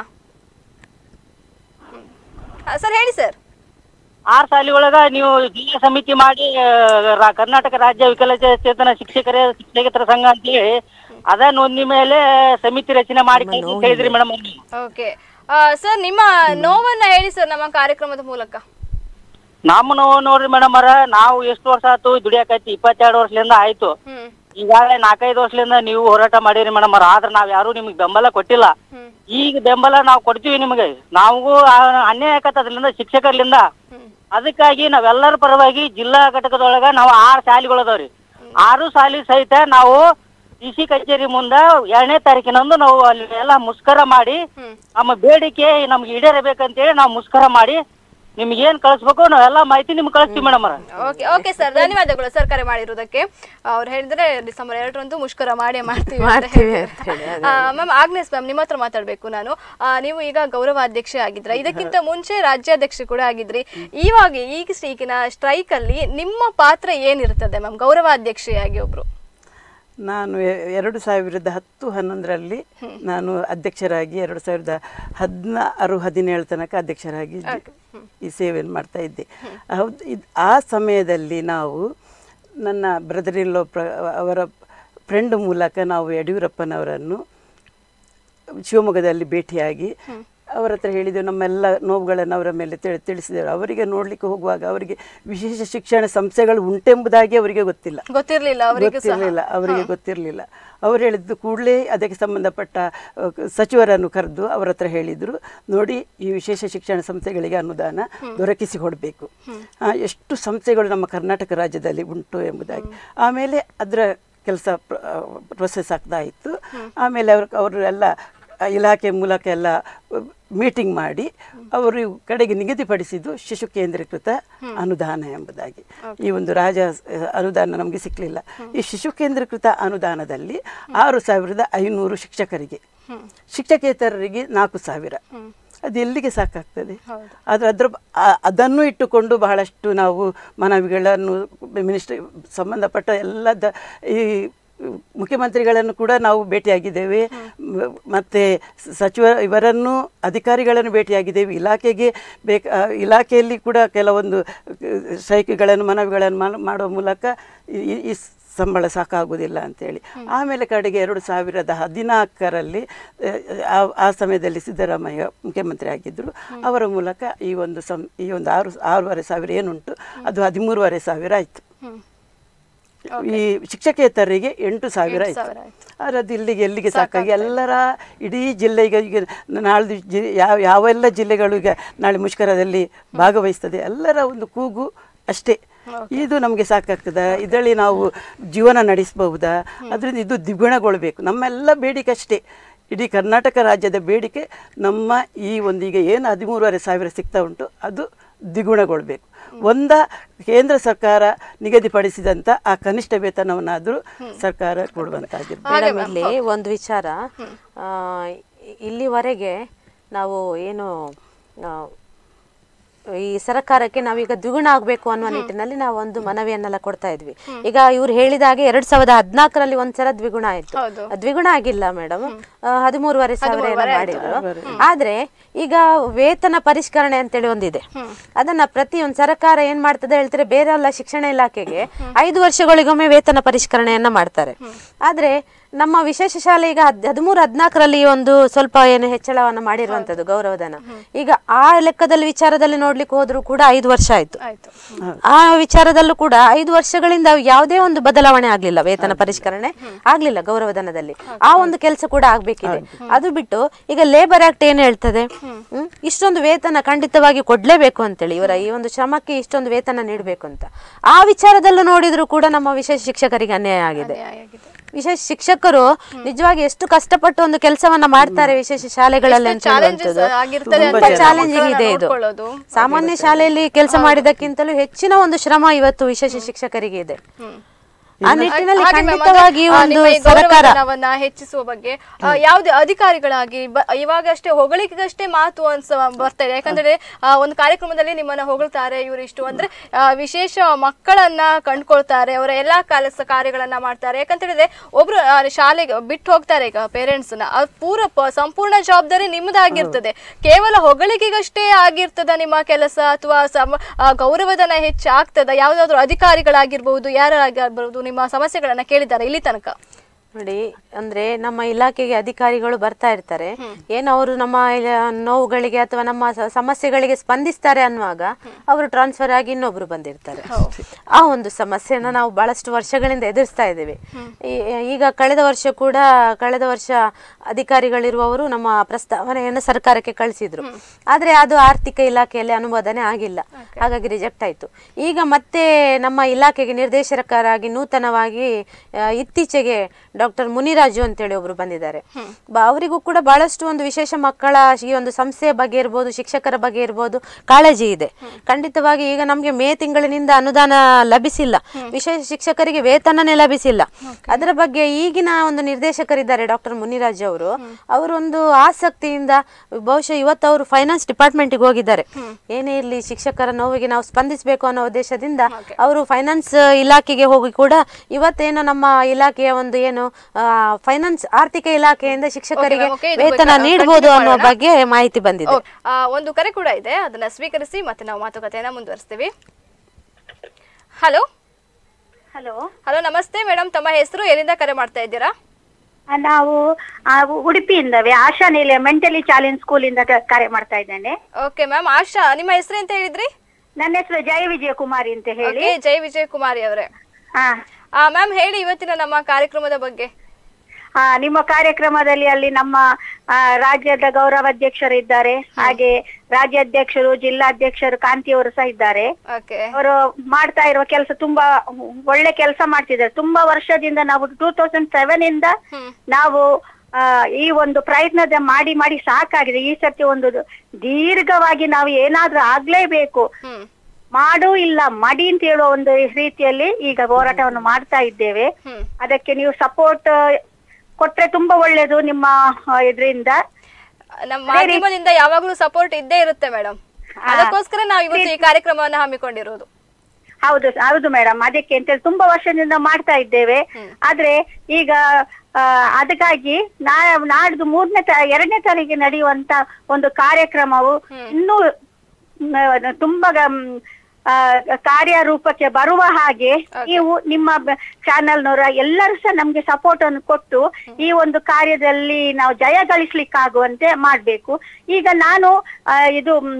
ಸರ್ ಹೇಳಿ ಸರ್ ಆರ್ ಸಾಲಿ ಒಳಗ ನೀವು ಜಿಲ್ಲಾ ಸಮಿತಿ ಮಾಡಿ ಆ, ರಾ- ಕರ್ನಾಟಕ ರಾಜ್ಯ ವಿಕಲಚೇತನ ಶಿಕ್ಷಕರ ಶಿಕ್ಷಕೇತರ ಸಂಘ ಅಂತ ಹೇಳಿ ಅದ ನೋಂದಣಿ ಮೇಲೆ ಸಮಿತಿ ರಚನೆ ಮಾಡಿ ಕಳ್ಸಿ ಅಂತ ಹೇಳಿದ್ರಿ ಮೇಡಮ್ ಓಕೆ ಸರ್ ನಿಮ್ಮ ನೋವನ್ನ ಹೇಳಿ ಸರ್ ನಮ್ಮ ಕಾರ್ಯಕ್ರಮದ ಮೂಲಕ ನಮ್ಮ ನೋವು ನೋಡ್ರಿ ಮೇಡಮ್ ಅವ್ರ ನಾವು ಎಷ್ಟು ವರ್ಷ ಆಯ್ತು ದುಡಿಯಾಕೈತಿ ಇಪ್ಪತ್ತೆರಡು ವರ್ಷದಿಂದ ಆಯ್ತು ಹ್ಮ್ ಈಗಾಗಲೇ ನಾಲ್ಕೈದು ವರ್ಷದಿಂದ ನೀವು ಹೋರಾಟ ಮಾಡಿರಿ ಮೇಡಮ್ ಅವ್ರ ಆದ್ರೆ ನಾವ್ ಯಾರು ನಿಮ್ಗೆ ಬೆಂಬಲ ಕೊಟ್ಟಿಲ್ಲ ಹ್ಮ್ ಈಗ ಬೆಂಬಲ ನಾವು ಕೊಡ್ತೀವಿ ನಿಮಗೆ ನಾವು ಅನ್ಯಾಯ ಆಕತ್ತ ಅದರಿಂದ ಶಿಕ್ಷಕರ್ಲಿಂದ ಹ್ಮ್ ಅದಕ್ಕಾಗಿ ನಾವೆಲ್ಲರ ಪರವಾಗಿ ಜಿಲ್ಲಾ ಘಟಕದೊಳಗ ನಾವು ಆರು ಶಾಲೆಗಳದಾವ್ರಿ ಆರು ಶಾಲೆ ಸಹಿತ ನಾವು ಡಿ ಸಿ ಕಚೇರಿ ಮುಂದ ಎರಡನೇ ತಾರೀಕಿನಂದು ನಾವು ಅಲ್ಲಿ ಎಲ್ಲ ಮುಷ್ಕರ ಮಾಡಿ ಹ್ಮ್ ನಮ್ಮ ಬೇಡಿಕೆ ನಮ್ಗೆ ಈಡೇರಬೇಕಂತೇಳಿ ನಾವು ಮುಷ್ಕರ ಮಾಡಿ ನಿಮ್ಗೆ ಏನ್ ಕಳಿಸ್ಬೇಕು ನಾವೆಲ್ಲ ಮಾಹಿತಿ ನಿಮ್ಗೆ ಕಳಿಸ್ತೀವಿ ಮೇಡಮ್ ಅವ್ರ ಓಕೆ ಓಕೆ ಸರ್ ಧನ್ಯವಾದಗಳು ಸರ್ ಕರೆ ಮಾಡಿರೋದಕ್ಕೆ ಅವ್ರು ಹೇಳಿದ್ರೆ ಡಿಸೆಂಬರ್ ಎರಡರಂದು ಮುಷ್ಕರ ಮಾಡೇ ಮಾಡ್ತೀವಿ ಅಂತ ಮಾಡ್ತೀವಿ ಹೇಳ್ತಾರೆ. ಅಂತ ಹೇಳಿ, ಆ, ಮ್ಯಾಮ್ ಆಗ್ನೆಸ್ ಮ್ಯಾಮ್ ನಿಮ್ಮ ಹತ್ರ ಮಾತಾಡ್ಬೇಕು ನಾನು ಆ, ನೀವು ಈಗ ಗೌರವ ಅಧ್ಯಕ್ಷೆ ಆಗಿದ್ರ ಇದಕ್ಕಿಂತ ಮುಂಚೆ ರಾಜ್ಯಾಧ್ಯಕ್ಷೆ ಕೂಡ ಆಗಿದ್ರಿ ಇವಾಗ ಈಗ ಈಗಿನ ಸ್ಟ್ರೈಕ್ ಅಲ್ಲಿ ನಿಮ್ಮ ಪಾತ್ರ ಏನಿರ್ತದೆ ಮ್ಯಾಮ್ ಗೌರವ ಅಧ್ಯಕ್ಷೆಯಾಗಿ ಒಬ್ರು ನಾನು ಎ- ಎರಡು ಸಾವಿರದ ಹತ್ತು ಹನ್ನೊಂದರಲ್ಲಿ ನಾನು ಅಧ್ಯಕ್ಷರಾಗಿ ಎರಡು ಸಾವಿರದ ಹದಿನಾರು ಹದಿನೇಳು ತನಕ ಅಧ್ಯಕ್ಷರಾಗಿ ಜಿ- ಈ ಸೇವೆಯನ್ನು ಮಾಡ್ತಾ ಇದ್ದೆ ಹೌದು ಇದು ಆ ಸಮಯದಲ್ಲಿ ನಾವು ನನ್ನ ಬ್ರದರ್ ಇನ್ ಲೋ ಪ್ರ ಅವರ ಫ್ರೆಂಡ್ ಮೂಲಕ ನಾವು ಯಡಿಯೂರಪ್ಪನವರನ್ನು ಶಿವಮೊಗ್ಗದಲ್ಲಿ ಭೇಟಿಯಾಗಿ ಅವರ ಹತ್ರ ಹೇಳಿದೆವು ನಮ್ಮೆಲ್ಲ ನೋವುಗಳನ್ನು ಅವರ ಮೇಲೆ ತಿಳಿ ತಿಳಿಸಿದೆವು ಅವರಿಗೆ ನೋಡಲಿಕ್ಕೆ ಹೋಗುವಾಗ ಅವರಿಗೆ ವಿಶೇಷ ಶಿಕ್ಷಣ ಸಂಸ್ಥೆಗಳು ಉಂಟೆಂಬುದಾಗಿ ಅವರಿಗೆ ಗೊತ್ತಿಲ್ಲ ಗೊತ್ತಿರ್ಲಿಲ್ಲ ಅವರಿಗೂ ಸಹ ಗೊತ್ತಿರಲಿಲ್ಲ ಅವರಿಗೆ ಗೊತ್ತಿರಲಿಲ್ಲ ಅವರು ಹೇಳಿದ್ದು ಕೂಡಲೇ ಅದಕ್ಕೆ ಸಂಬಂಧಪಟ್ಟ ಅ, ಕ- ಸಚಿವರನ್ನು ಕರೆದು ಅವರ ಹತ್ರ ಹೇಳಿದರು ನೋಡಿ ಈ ವಿಶೇಷ ಶಿಕ್ಷಣ ಸಂಸ್ಥೆಗಳಿಗೆ ಅನುದಾನ ದೊರಕಿಸಿ ಕೊಡಬೇಕು ಎಷ್ಟು ಸಂಸ್ಥೆಗಳು ನಮ್ಮ ಕರ್ನಾಟಕ ರಾಜ್ಯದಲ್ಲಿ ಉಂಟು ಎಂಬುದಾಗಿ ಆಮೇಲೆ ಅದರ ಕೆಲಸ ಪ್ರೊಸೆಸ್ ಆಗ್ತಾ ಇತ್ತು ಆಮೇಲೆ ಅವರು ಅವರು ಎಲ್ಲ ಆ ಇಲಾಖೆ ಮೂಲಕ ಎಲ್ಲ ಮೀಟಿಂಗ್ ಮಾಡಿ ಅವರು ಕಡೆಗೆ ನಿಗದಿಪಡಿಸಿದ್ದು ಶಿಶು ಕೇಂದ್ರೀಕೃತ ಅನುದಾನ ಎಂಬುದಾಗಿ ಈ ಒಂದು ರಾಜ ಅಹ್, ಅನುದಾನ ನಮಗೆ ಸಿಕ್ಕಲಿಲ್ಲ ಈ ಶಿಶು ಕೇಂದ್ರೀಕೃತ ಅನುದಾನದಲ್ಲಿ ಆರು ಸಾವಿರದ ಐನೂರು ಶಿಕ್ಷಕರಿಗೆ ಶಿಕ್ಷಕೇತರರಿಗೆ ನಾಲ್ಕು ಸಾವಿರ ಅದು ಎಲ್ಲಿಗೆ ಸಾಕಾಗ್ತದೆ ಆದರೆ ಅದರ ಆ- ಅದನ್ನು ಇಟ್ಟುಕೊಂಡು ಬಹಳಷ್ಟು ನಾವು ಮನವಿಗಳನ್ನು ಮಿನಿಸ್ಟ್ರಿ ಸಂಬಂಧಪಟ್ಟ ಎಲ್ಲದ ಈ ಮುಖ್ಯಮಂತ್ರಿಗಳನ್ನು ಕೂಡ ನಾವು ಭೇಟಿಯಾಗಿದ್ದೇವೆ ಮ- ಮತ್ತೆ ಸ- ಸಚಿವ ಇವರನ್ನು ಅಧಿಕಾರಿಗಳನ್ನು ಭೇಟಿಯಾಗಿದ್ದೇವೆ ಇಲಾಖೆಗೆ ಬೇಕ ಆ, ಇಲಾಖೆಯಲ್ಲಿ ಕೂಡ ಕೆಲವೊಂದು ಸ್ಟ್ರೈಕ್ಗಳನ್ನು ಮನವಿಗಳನ್ನು ಮಾಡ- ಮಾಡುವ ಮೂಲಕ ಈ- ಈ- ಈ ಸಂಬಳ ಸಾಕಾಗುವುದಿಲ್ಲ ಅಂತೇಳಿ ಆಮೇಲೆ ಕಡೆಗೆ ಎರಡು ಸಾವಿರದ ಹದಿನಾಲ್ಕರಲ್ಲಿ ಆ ಆ ಸಮಯದಲ್ಲಿ ಸಿದ್ದರಾಮಯ್ಯ ಮುಖ್ಯಮಂತ್ರಿ ಆಗಿದ್ದರು ಅವರ ಮೂಲಕ ಈ ಒಂದು ಸಂ ಈ ಒಂದು ಆರು ಆರೂವರೆ ಸಾವಿರ ಏನುಂಟು ಅದು ಹದಿಮೂರುವರೆ ಸಾವಿರ ಆಯಿತು ಈ ಶಿಕ್ಷಕೇತರರಿಗೆ ಎಂಟು ಸಾವಿರ ಆಯಿತು ಆದರೆ ಅದು ಇಲ್ಲಿಗೆ ಎಲ್ಲಿಗೆ ಸಾಕಾಗಿ ಎಲ್ಲರ ಇಡೀ ಜಿಲ್ಲೆ ಈಗ ಈಗ ನಾಳೆ ಜಿ ಯಾವ ಯಾವೆಲ್ಲ ಜಿಲ್ಲೆಗಳು ಈಗ ನಾಳೆ ಮುಷ್ಕರದಲ್ಲಿ ಭಾಗವಹಿಸ್ತದೆ ಎಲ್ಲರ ಒಂದು ಕೂಗು ಅಷ್ಟೇ ಇದು ನಮಗೆ ಸಾಕಾಗ್ತದ ಇದರಲ್ಲಿ ನಾವು ಜೀವನ ನಡೆಸಬಹುದಾ ಅದರಿಂದ ಇದು ದ್ವಿಗುಣಗೊಳ್ಬೇಕು ನಮ್ಮೆಲ್ಲ ಬೇಡಿಕೆ ಅಷ್ಟೇ ಇಡೀ ಕರ್ನಾಟಕ ರಾಜ್ಯದ ಬೇಡಿಕೆ ನಮ್ಮ ಈ ಒಂದು ಈಗ ಏನು ಹದಿಮೂರುವರೆ ಸಾವಿರ ಸಿಗ್ತಾ ಉಂಟು ಅದು ದ್ವಿಗುಣಗೊಳ್ಬೇಕು ಒಂದ ಕೇಂದ್ರ ಸರ್ಕಾರ ನಿಗದಿಪಡಿಸಿದಂಥ ಆ ಕನಿಷ್ಠ ವೇತನವನ್ನಾದರೂ ಸರ್ಕಾರ ಕೊಡುವಂತಾಗಿರ್ಬೇಕು ಮೇಡಮ್ ಇಲ್ಲಿ ಒಂದು ವಿಚಾರ ಆ, ಇ- ಇಲ್ಲಿವರೆಗೆ ನಾವು ಏನು ಆ, ಈ ಸರ್ಕಾರಕ್ಕೆ ನಾವೀಗ ದ್ವಿಗುಣ ಆಗಬೇಕು ಅನ್ನುವ ನಿಟ್ಟಿನಲ್ಲಿ ನಾವು ಒಂದು ಮನವಿಯನ್ನೆಲ್ಲ ಕೊಡ್ತಾ ಇದ್ವಿ ಈಗ ಇವ್ರು ಹೇಳಿದ ಹಾಗೆ ಎರಡ್ ಸಾವಿರದ ಹದಿನಾಲ್ಕರಲ್ಲಿ ಒಂದ್ಸಲ ದ್ವಿಗುಣ ಆಯ್ತು ಹೌದು. ದ್ವಿಗುಣ ಆಗಿಲ್ಲ ಮೇಡಮ್ ಹದಿಮೂರುವರೆ ಸಾವಿರ ಏನೋ ಮಾಡಿದ್ರು ಆದ್ರೆ ಈಗ ವೇತನ ಪರಿಷ್ಕರಣೆ ಅಂತೇಳಿ ಒಂದಿದೆ ಅದನ್ನ ಪ್ರತಿ ಒಂದು ಸರ್ಕಾರ ಏನ್ ಮಾಡ್ತದೆ ಹೇಳ್ತಾರೆ ಬೇರೆ ಎಲ್ಲ ಶಿಕ್ಷಣ ಇಲಾಖೆಗೆ ಐದು ವರ್ಷಗಳಿಗೊಮ್ಮೆ ವೇತನ ಪರಿಷ್ಕರಣೆಯನ್ನ ಮಾಡ್ತಾರೆ ಆದ್ರೆ ನಮ್ಮ ವಿಶೇಷ ಶಾಲೆ ಈಗ ಹದ್- ಹದಿಮೂರು ಹದಿನಾಲ್ಕರಲ್ಲಿ ಒಂದು ಸ್ವಲ್ಪ ಏನು ಹೆಚ್ಚಳವನ್ನ ಮಾಡಿರುವಂತದ್ದು ಗೌರವಧನ ಈಗ ಆ ಲೆಕ್ಕದಲ್ಲಿ ವಿಚಾರದಲ್ಲಿ ನೋಡ್ಲಿಕ್ಕೆ ಹೋದ್ರು ಕೂಡ ಐದು ವರ್ಷ ಆಯ್ತು ಆಯ್ತು ಆ ವಿಚಾರದಲ್ಲೂ ಕೂಡ ಐದು ವರ್ಷಗಳಿಂದ ಯಾವುದೇ ಒಂದು ಬದಲಾವಣೆ ಆಗ್ಲಿಲ್ಲ ವೇತನ ಪರಿಷ್ಕರಣೆ ಆಗ್ಲಿಲ್ಲ ಗೌರವಧನದಲ್ಲಿ ಆ ಒಂದು ಕೆಲಸ ಕೂಡ ಆಗ್ಬೇಕಿದೆ ಅದು ಬಿಟ್ಟು ಈಗ ಲೇಬರ್ ಆಕ್ಟ್ ಏನ್ ಹೇಳ್ತದೆ ಹ್ಮ್? ಇಷ್ಟೊಂದು ವೇತನ ಖಂಡಿತವಾಗಿ ಕೊಡ್ಲೇಬೇಕು ಅಂತೇಳಿ ಇವರ ಈ ಒಂದು ಶ್ರಮಕ್ಕೆ ಇಷ್ಟೊಂದು ವೇತನ ನೀಡಬೇಕು ಅಂತ ಆ ವಿಚಾರದಲ್ಲೂ ನೋಡಿದ್ರು ಕೂಡ ನಮ್ಮ ವಿಶೇಷ ಶಿಕ್ಷಕರಿಗೆ ಅನ್ಯಾಯ ಆಗಿದೆ ಆಗಿದೆ. ವಿಶೇಷ ಶಿಕ್ಷಕರು ನಿಜವಾಗಿ ಎಷ್ಟು ಕಷ್ಟಪಟ್ಟು ಒಂದು ಕೆಲಸವನ್ನ ಮಾಡ್ತಾರೆ ವಿಶೇಷ ಶಾಲೆಗಳಲ್ಲಿ ಅಂತ challenges ಹೇಳುವಂಥದ್ದು. ಆಗಿರ್ತದೆ ತುಂಬಾ ಅಂತ ಚಾಲೆಂಜಿಂಗ್ ಇದೆ ಇದು ನೋಡ್ಕೊಳ್ಳೋದು. ಸಾಮಾನ್ಯ ಶಾಲೆಯಲ್ಲಿ ಕೆಲಸ ಮಾಡಿದಕ್ಕಿಂತಲೂ ಹೆಚ್ಚಿನ ಒಂದು ಶ್ರಮ ಇವತ್ತು ವಿಶೇಷ ಶಿಕ್ಷಕರಿಗೆ ಇದೆ ಆ ನಿಟ್ಟಿನಲ್ಲಿ ಹಾಗೆ ma'am, ಖಂಡಿತವಾಗಿ ಆ, ಒಂದು ನಿಮ್ಮ ಈ ಸರ್ಕಾರ ಗೌರವಧನವನ್ನ ಹೆಚ್ಚಿಸುವ ಬಗ್ಗೆ ಆ, ಯಾವುದೇ ಅಧಿಕಾರಿಗಳಾಗಿ ಬ- ಇವಾಗಷ್ಟೇ ಹೊಗಳಿಕೆಗಷ್ಟೇ ಮಾತು ಅನ್ಸ ಬರ್ತಾ ಇದೆ ಯಾಕಂದ್ರೆ ಆ, ಒಂದು ಕಾರ್ಯಕ್ರಮದಲ್ಲಿ ನಿಮ್ಮನ್ನ ಹೊಗಳ್ತಾರೆ ಇವರು ಇಷ್ಟು ಅಂದ್ರೆ ಆ, ವಿಶೇಷ ಮಕ್ಕಳನ್ನ ಕಂಡ್ಕೊಳ್ತಾರೆ ಅವರ ಎಲ್ಲಾ ಕೆಲಸ ಕಾರ್ಯಗಳನ್ನ ಮಾಡ್ತಾರೆ ಯಾಕಂತ ಹೇಳಿದ್ರೆ ಒಬ್ರು ಆ, ಶಾಲೆಗೆ ಬಿಟ್ಟು ಹೋಗ್ತಾರೆ ಈಗ ಪೇರೆಂಟ್ಸ್ ನ ಅದು ಪೂರ ಪ- ಸಂಪೂರ್ಣ ಜವಾಬ್ದಾರಿ ನಿಮ್ಮದಾಗಿರ್ತದೆ ಕೇವಲ ಹೊಗಳಿಕೆಗಷ್ಟೇ ಆಗಿರ್ತದ ನಿಮ್ಮ ಕೆಲಸ ಅಥವಾ ಸಮ ಆ, ಗೌರವಧನ ಹೆಚ್ಚಾಗ್ತದ ಯಾವ್ದಾದ್ರು ಅಧಿಕಾರಿಗಳಾಗಿರ್ಬಹುದು ಯಾರಾಗಿರ್ಬಹುದು ನಿಮ್ಮ ಸಮಸ್ಯೆಗಳನ್ನ ಕೇಳಿದ್ದಾರೆ ಇಲ್ಲಿ ತನಕ ನೋಡಿ ಅಂದ್ರೆ ನಮ್ಮ ಇಲಾಖೆಗೆ ಅಧಿಕಾರಿಗಳು ಬರ್ತಾ ಇರ್ತಾರೆ ಏನು ಅವರು ನಮ್ಮ ಇಲ- ನೋವುಗಳಿಗೆ ಅಥವಾ ನಮ್ಮ ಸ- ಸಮಸ್ಯೆಗಳಿಗೆ ಸ್ಪಂದಿಸ್ತಾರೆ ಅನ್ನುವಾಗ ಅವರು ಟ್ರಾನ್ಸ್ಫರ್ ಆಗಿ ಇನ್ನೊಬ್ರು ಬಂದಿರ್ತಾರೆ ಆ ಒಂದು ಸಮಸ್ಯೆನ ನಾವು ಬಹಳಷ್ಟು ವರ್ಷಗಳಿಂದ ಎದುರಿಸ್ತಾ ಇದ್ದೇವೆ ಈ- ಈಗ ಕಳೆದ ವರ್ಷ ಕೂಡ ಕಳೆದ ವರ್ಷ ಅಧಿಕಾರಿಗಳಿರುವವರು ನಮ್ಮ ಪ್ರಸ್ತಾವನೆಯನ್ನು ಸರ್ಕಾರಕ್ಕೆ ಕಳಿಸಿದ್ರು ಆದ್ರೆ ಅದು ಆರ್ಥಿಕ ಇಲಾಖೆಯಲ್ಲಿ ಅನುಮೋದನೆ ಆಗಿಲ್ಲ ಹಾಗಾಗಿ ರಿಜೆಕ್ಟ್ ಆಯ್ತು ಈಗ ಮತ್ತೆ ನಮ್ಮ ಇಲಾಖೆಗೆ ನಿರ್ದೇಶಕರಾಗಿ ನೂತನವಾಗಿ ಆ, ಇತ್ತೀಚೆಗೆ ಡಾಕ್ಟರ್ ಮುನಿರಾಜು ಅಂತೇಳಿ ಒಬ್ರು ಬಂದಿದ್ದಾರೆ ಬ- ಅವರಿಗೂ ಕೂಡ ಬಹಳಷ್ಟು ಒಂದು ವಿಶೇಷ ಮಕ್ಕಳ ಈ ಒಂದು ಸಂಸ್ಥೆಯ ಬಗ್ಗೆ ಇರ್ಬೋದು ಶಿಕ್ಷಕರ ಬಗ್ಗೆ ಇರ್ಬೋದು ಕಾಳಜಿ ಇದೆ ಖಂಡಿತವಾಗಿ ಈಗ ನಮ್ಗೆ ಮೇ ತಿಂಗಳಿನಿಂದ ಅನುದಾನ ಲಭಿಸಿಲ್ಲ ವಿಶೇಷ ಶಿಕ್ಷಕರಿಗೆ ವೇತನನೇ ಲಭಿಸಿಲ್ಲ ಅದರ ಬಗ್ಗೆ ಈಗಿನ ಒಂದು ನಿರ್ದೇಶಕರಿದ್ದಾರೆ ಡಾಕ್ಟರ್ ಮುನಿರಾಜ್ ಅವರು ಅವರೊಂದು ಆಸಕ್ತಿಯಿಂದ ಬಹುಶಃ ಇವತ್ತು ಅವರು ಫೈನಾನ್ಸ್ ಡಿಪಾರ್ಟ್ಮೆಂಟ್ಗೆ ಹೋಗಿದ್ದಾರೆ ಏನೇ ಇರಲಿ ಶಿಕ್ಷಕರ ನೋವಿಗೆ ನಾವು ಸ್ಪಂದಿಸಬೇಕು ಅನ್ನೋ ಉದ್ದೇಶದಿಂದ ಅವರು ಫೈನಾನ್ಸ್ ಇಲಾಖೆಗೆ ಹೋಗಿ ಕೂಡ ಇವತ್ತೇನು ನಮ್ಮ ಇಲಾಖೆಯ ಒಂದು ಏನು ಫೈನಾನ್ಸ್ ಆರ್ಥಿಕ ಇಲಾಖೆಯಿಂದ ಶಿಕ್ಷಕರಿಗೆ Okay, okay, ಇದು ವೇತನ ಬೇಕಾ- ನೀಡಬಹುದು continue ಅನ್ನೋ ಮಾಡೋಣ? ಬಗ್ಗೆ ಮಾಹಿತಿ ಬಂದಿದೆ ಓ, ಆ, ಒಂದು ಕರೆ ಕೂಡ ಇದೆ ಅದನ್ನ ಸ್ವೀಕರಿಸಿ ಮತ್ತೆ ನಾವು ಮಾತುಕತೆಯನ್ನ ಮುಂದುವರಿಸ್ತೀವಿ ಹಲೋ ಹಲೋ ಹಲೋ ನಮಸ್ತೆ ಮೇಡಮ್ ತಮ್ಮ ಹೆಸರು ಎಲ್ಲಿಂದ ಕರೆ ಮಾಡ್ತಾ ಇದ್ದೀರಾ ನಾವು ಆ, ಉಡುಪಿಯಿಂದವೇ ಆಶಾ ನಿಲಯ ಮೆಂಟಲಿ ಚಾಲೆಂಜ್ ಸ್ಕೂಲಿಂದ ಕ- ಕರೆ ಮಾಡ್ತಾ ಇದ್ದೇನೆ ಓಕೆ ಮ್ಯಾಮ್ ಆಶಾ ನಿಮ್ಮ ಹೆಸರು ಅಂತ ಹೇಳಿದ್ರಿ ನನ್ನ ಹೆಸರು ಜಯ ವಿಜಯ ಕುಮಾರಿ ಅಂತ ಹೇಳಿ ಓಕೆ ಜೈ ವಿಜಯ್ ಕುಮಾರಿ ಅವರೇ ಹಾ ಮ್ಯಾಮ್ ಹೇಳಿ ಇವತ್ತಿನ ನಮ್ಮ ಕಾರ್ಯಕ್ರಮದ ಬಗ್ಗೆ ಆ, ನಿಮ್ಮ ಕಾರ್ಯಕ್ರಮದಲ್ಲಿ ಅಲ್ಲಿ ನಮ್ಮ ಆ, ರಾಜ್ಯದ ಗೌರವಾಧ್ಯಕ್ಷರು ಇದ್ದಾರೆ ಹಾಗೆ ರಾಜ್ಯಾಧ್ಯಕ್ಷರು ಜಿಲ್ಲಾಧ್ಯಕ್ಷರು ಕಾಂತಿಯವರು ಸಹ ಇದ್ದಾರೆ ಓಕೆ ಅವರು ಮಾಡ್ತಾ ಇರುವ ಕೆಲಸ ತುಂಬಾ ಒಳ್ಳೆ ಕೆಲಸ ಮಾಡ್ತಿದ್ದಾರೆ ತುಂಬಾ ವರ್ಷದಿಂದ ನಾವು ಟೂ ತೌಸಂಡ್ ಸೆವೆನ್ ಇಂದ ನಾವು ಆ, ಈ ಒಂದು ಪ್ರಯತ್ನದ ಮಾಡಿ ಮಾಡಿ ಸಾಕಾಗಿದೆ ಈ ಸರ್ತಿ ಒಂದು ದೀರ್ಘವಾಗಿ ನಾವು ಏನಾದ್ರೂ ಆಗ್ಲೇಬೇಕು ಹ್ಮ್ ಮಾಡು ಇಲ್ಲ ಮಡಿ ಅಂತ ಹೇಳುವ ಒಂದು ರೀತಿಯಲ್ಲಿ ಈಗ ಹೋರಾಟವನ್ನು ಮಾಡ್ತಾ ಇದ್ದೇವೆ ಹ್ಮ್ ಅದಕ್ಕೆ ನೀವು ಸಪೋರ್ಟ್ ಕೊಟ್ರೆ ತುಂಬಾ ಒಳ್ಳೇದು ನಿಮ್ಮ ಇದರಿಂದ ನಮ್ಮ ಮಾಧ್ಯಮದಿಂದ ಯಾವಾಗ್ಲೂ ಸಪೋರ್ಟ್ ಇದ್ದೇ ಇರುತ್ತೆ ಮೇಡಮ್ ಅದಕ್ಕೋಸ್ಕರ ನಾವು ಇವತ್ತು ಈ ಕಾರ್ಯಕ್ರಮವನ್ನ ಹಮ್ಮಿಕೊಂಡಿರೋದು ಹೌದು ಹೌದು ಮೇಡಮ್ ಅದಕ್ಕೆ ಅಂತ ಹೇಳಿ ತುಂಬಾ ವರ್ಷದಿಂದ ಮಾಡ್ತಾ ಇದ್ದೇವೆ ಆದ್ರೆ ಈಗ ಆ, ಅದಕ್ಕಾಗಿ ನಾ ನಾಡ್ದು ಮೂರನೇ ತ ಎರಡನೇ ತಾರೀಕಿಗೆ ನಡೆಯುವಂತ ಒಂದು ಕಾರ್ಯಕ್ರಮವು ಇನ್ನೂ ಮ್, ತುಂಬಾ ಗಮ್, ಆ, ಕಾರ್ಯರೂಪಕ್ಕೆ ಬರುವ ಹಾಗೆ ನೀವು ನಿಮ್ಮ ಚಾನೆಲ್ನವರ ಎಲ್ಲರೂ ಸಹ ನಮ್ಗೆ ಸಪೋರ್ಟ್ ಅನ್ನು ಕೊಟ್ಟು ಈ ಒಂದು ಕಾರ್ಯದಲ್ಲಿ ನಾವು ಜಯ ಗಳಿಸ್ಲಿಕ್ಕಾಗುವಂತೆ ಮಾಡ್ಬೇಕು ಈಗ ನಾನು ಆ, ಇದು ಮ್,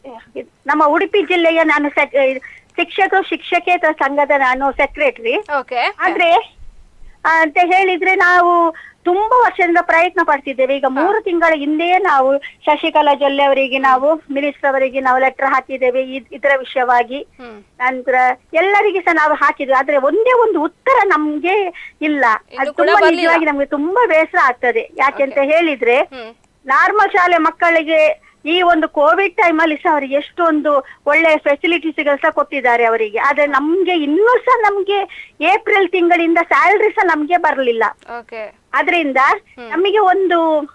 ನಮ್ಮ ಉಡುಪಿ ಜಿಲ್ಲೆಯ ನಾನು ಸೆಕ್- ಶಿಕ್ಷಕರು ಶಿಕ್ಷಕೇತರ ಸಂಘದ ನಾನು ಸೆಕ್ರೆಟರಿ ಓಕೆ ಆದ್ರೆ ಆ, ಅಂತ ಹೇಳಿದ್ರೆ ನಾವು ತುಂಬಾ ವರ್ಷದಿಂದ ಪ್ರಯತ್ನ ಪಡ್ತಿದ್ದೇವೆ ಈಗ ಮೂರು ತಿಂಗಳ ಹಿಂದೆಯೇ ನಾವು ಶಶಿಕಲಾ ಜೊಲ್ಲೆ ಅವರಿಗೆ ನಾವು ಮಿನಿಸ್ಟರ್ ಅವರಿಗೆ ನಾವು ಲೆಟರ್ ಹಾಕಿದ್ದೇವೆ ಇದ್- ಇದರ ವಿಷಯವಾಗಿ ಹ್ಮ್ ನಂತರ ಎಲ್ಲರಿಗೆ ಸಹ ನಾವು ಹಾಕಿದ್ವಿ ಆದ್ರೆ ಒಂದೇ ಒಂದು ಉತ್ತರ ನಮ್ಗೆ ಇಲ್ಲ ಇನ್ನು ಅದು ಕೂಡ ತುಂಬಾ ಬರ್ಲಿಲ್ಲ. ನಿಜವಾಗಿ ನಮ್ಗೆ ತುಂಬಾ ಬೇಸರ ಆಗ್ತದೆ ಯಾಕೆಂತ ಹೇಳಿದ್ರೆ ಹ್ಮ್ ನಾರ್ಮಲ್ ಶಾಲೆ ಮಕ್ಕಳಿಗೆ ಈ ಒಂದು ಕೋವಿಡ್ ಟೈಮ್ ಅಲ್ಲಿ ಸಹ ಅವರಿಗೆ ಎಷ್ಟೊಂದು ಒಳ್ಳೆ ಫೆಸಿಲಿಟೀಸ್ ಸಹ ಕೊಟ್ಟಿದ್ದಾರೆ ಅವರಿಗೆ ಆದ್ರೆ ನಮ್ಗೆ ಇನ್ನೂ ಸಹ ನಮ್ಗೆ ಏಪ್ರಿಲ್ ತಿಂಗಳಿಂದ ಸ್ಯಾಲ್ರಿ ಸಹ ನಮ್ಗೆ ಬರಲಿಲ್ಲ ಓಕೆ ಅದರಿಂದ ನಮಗೆ ಒಂದು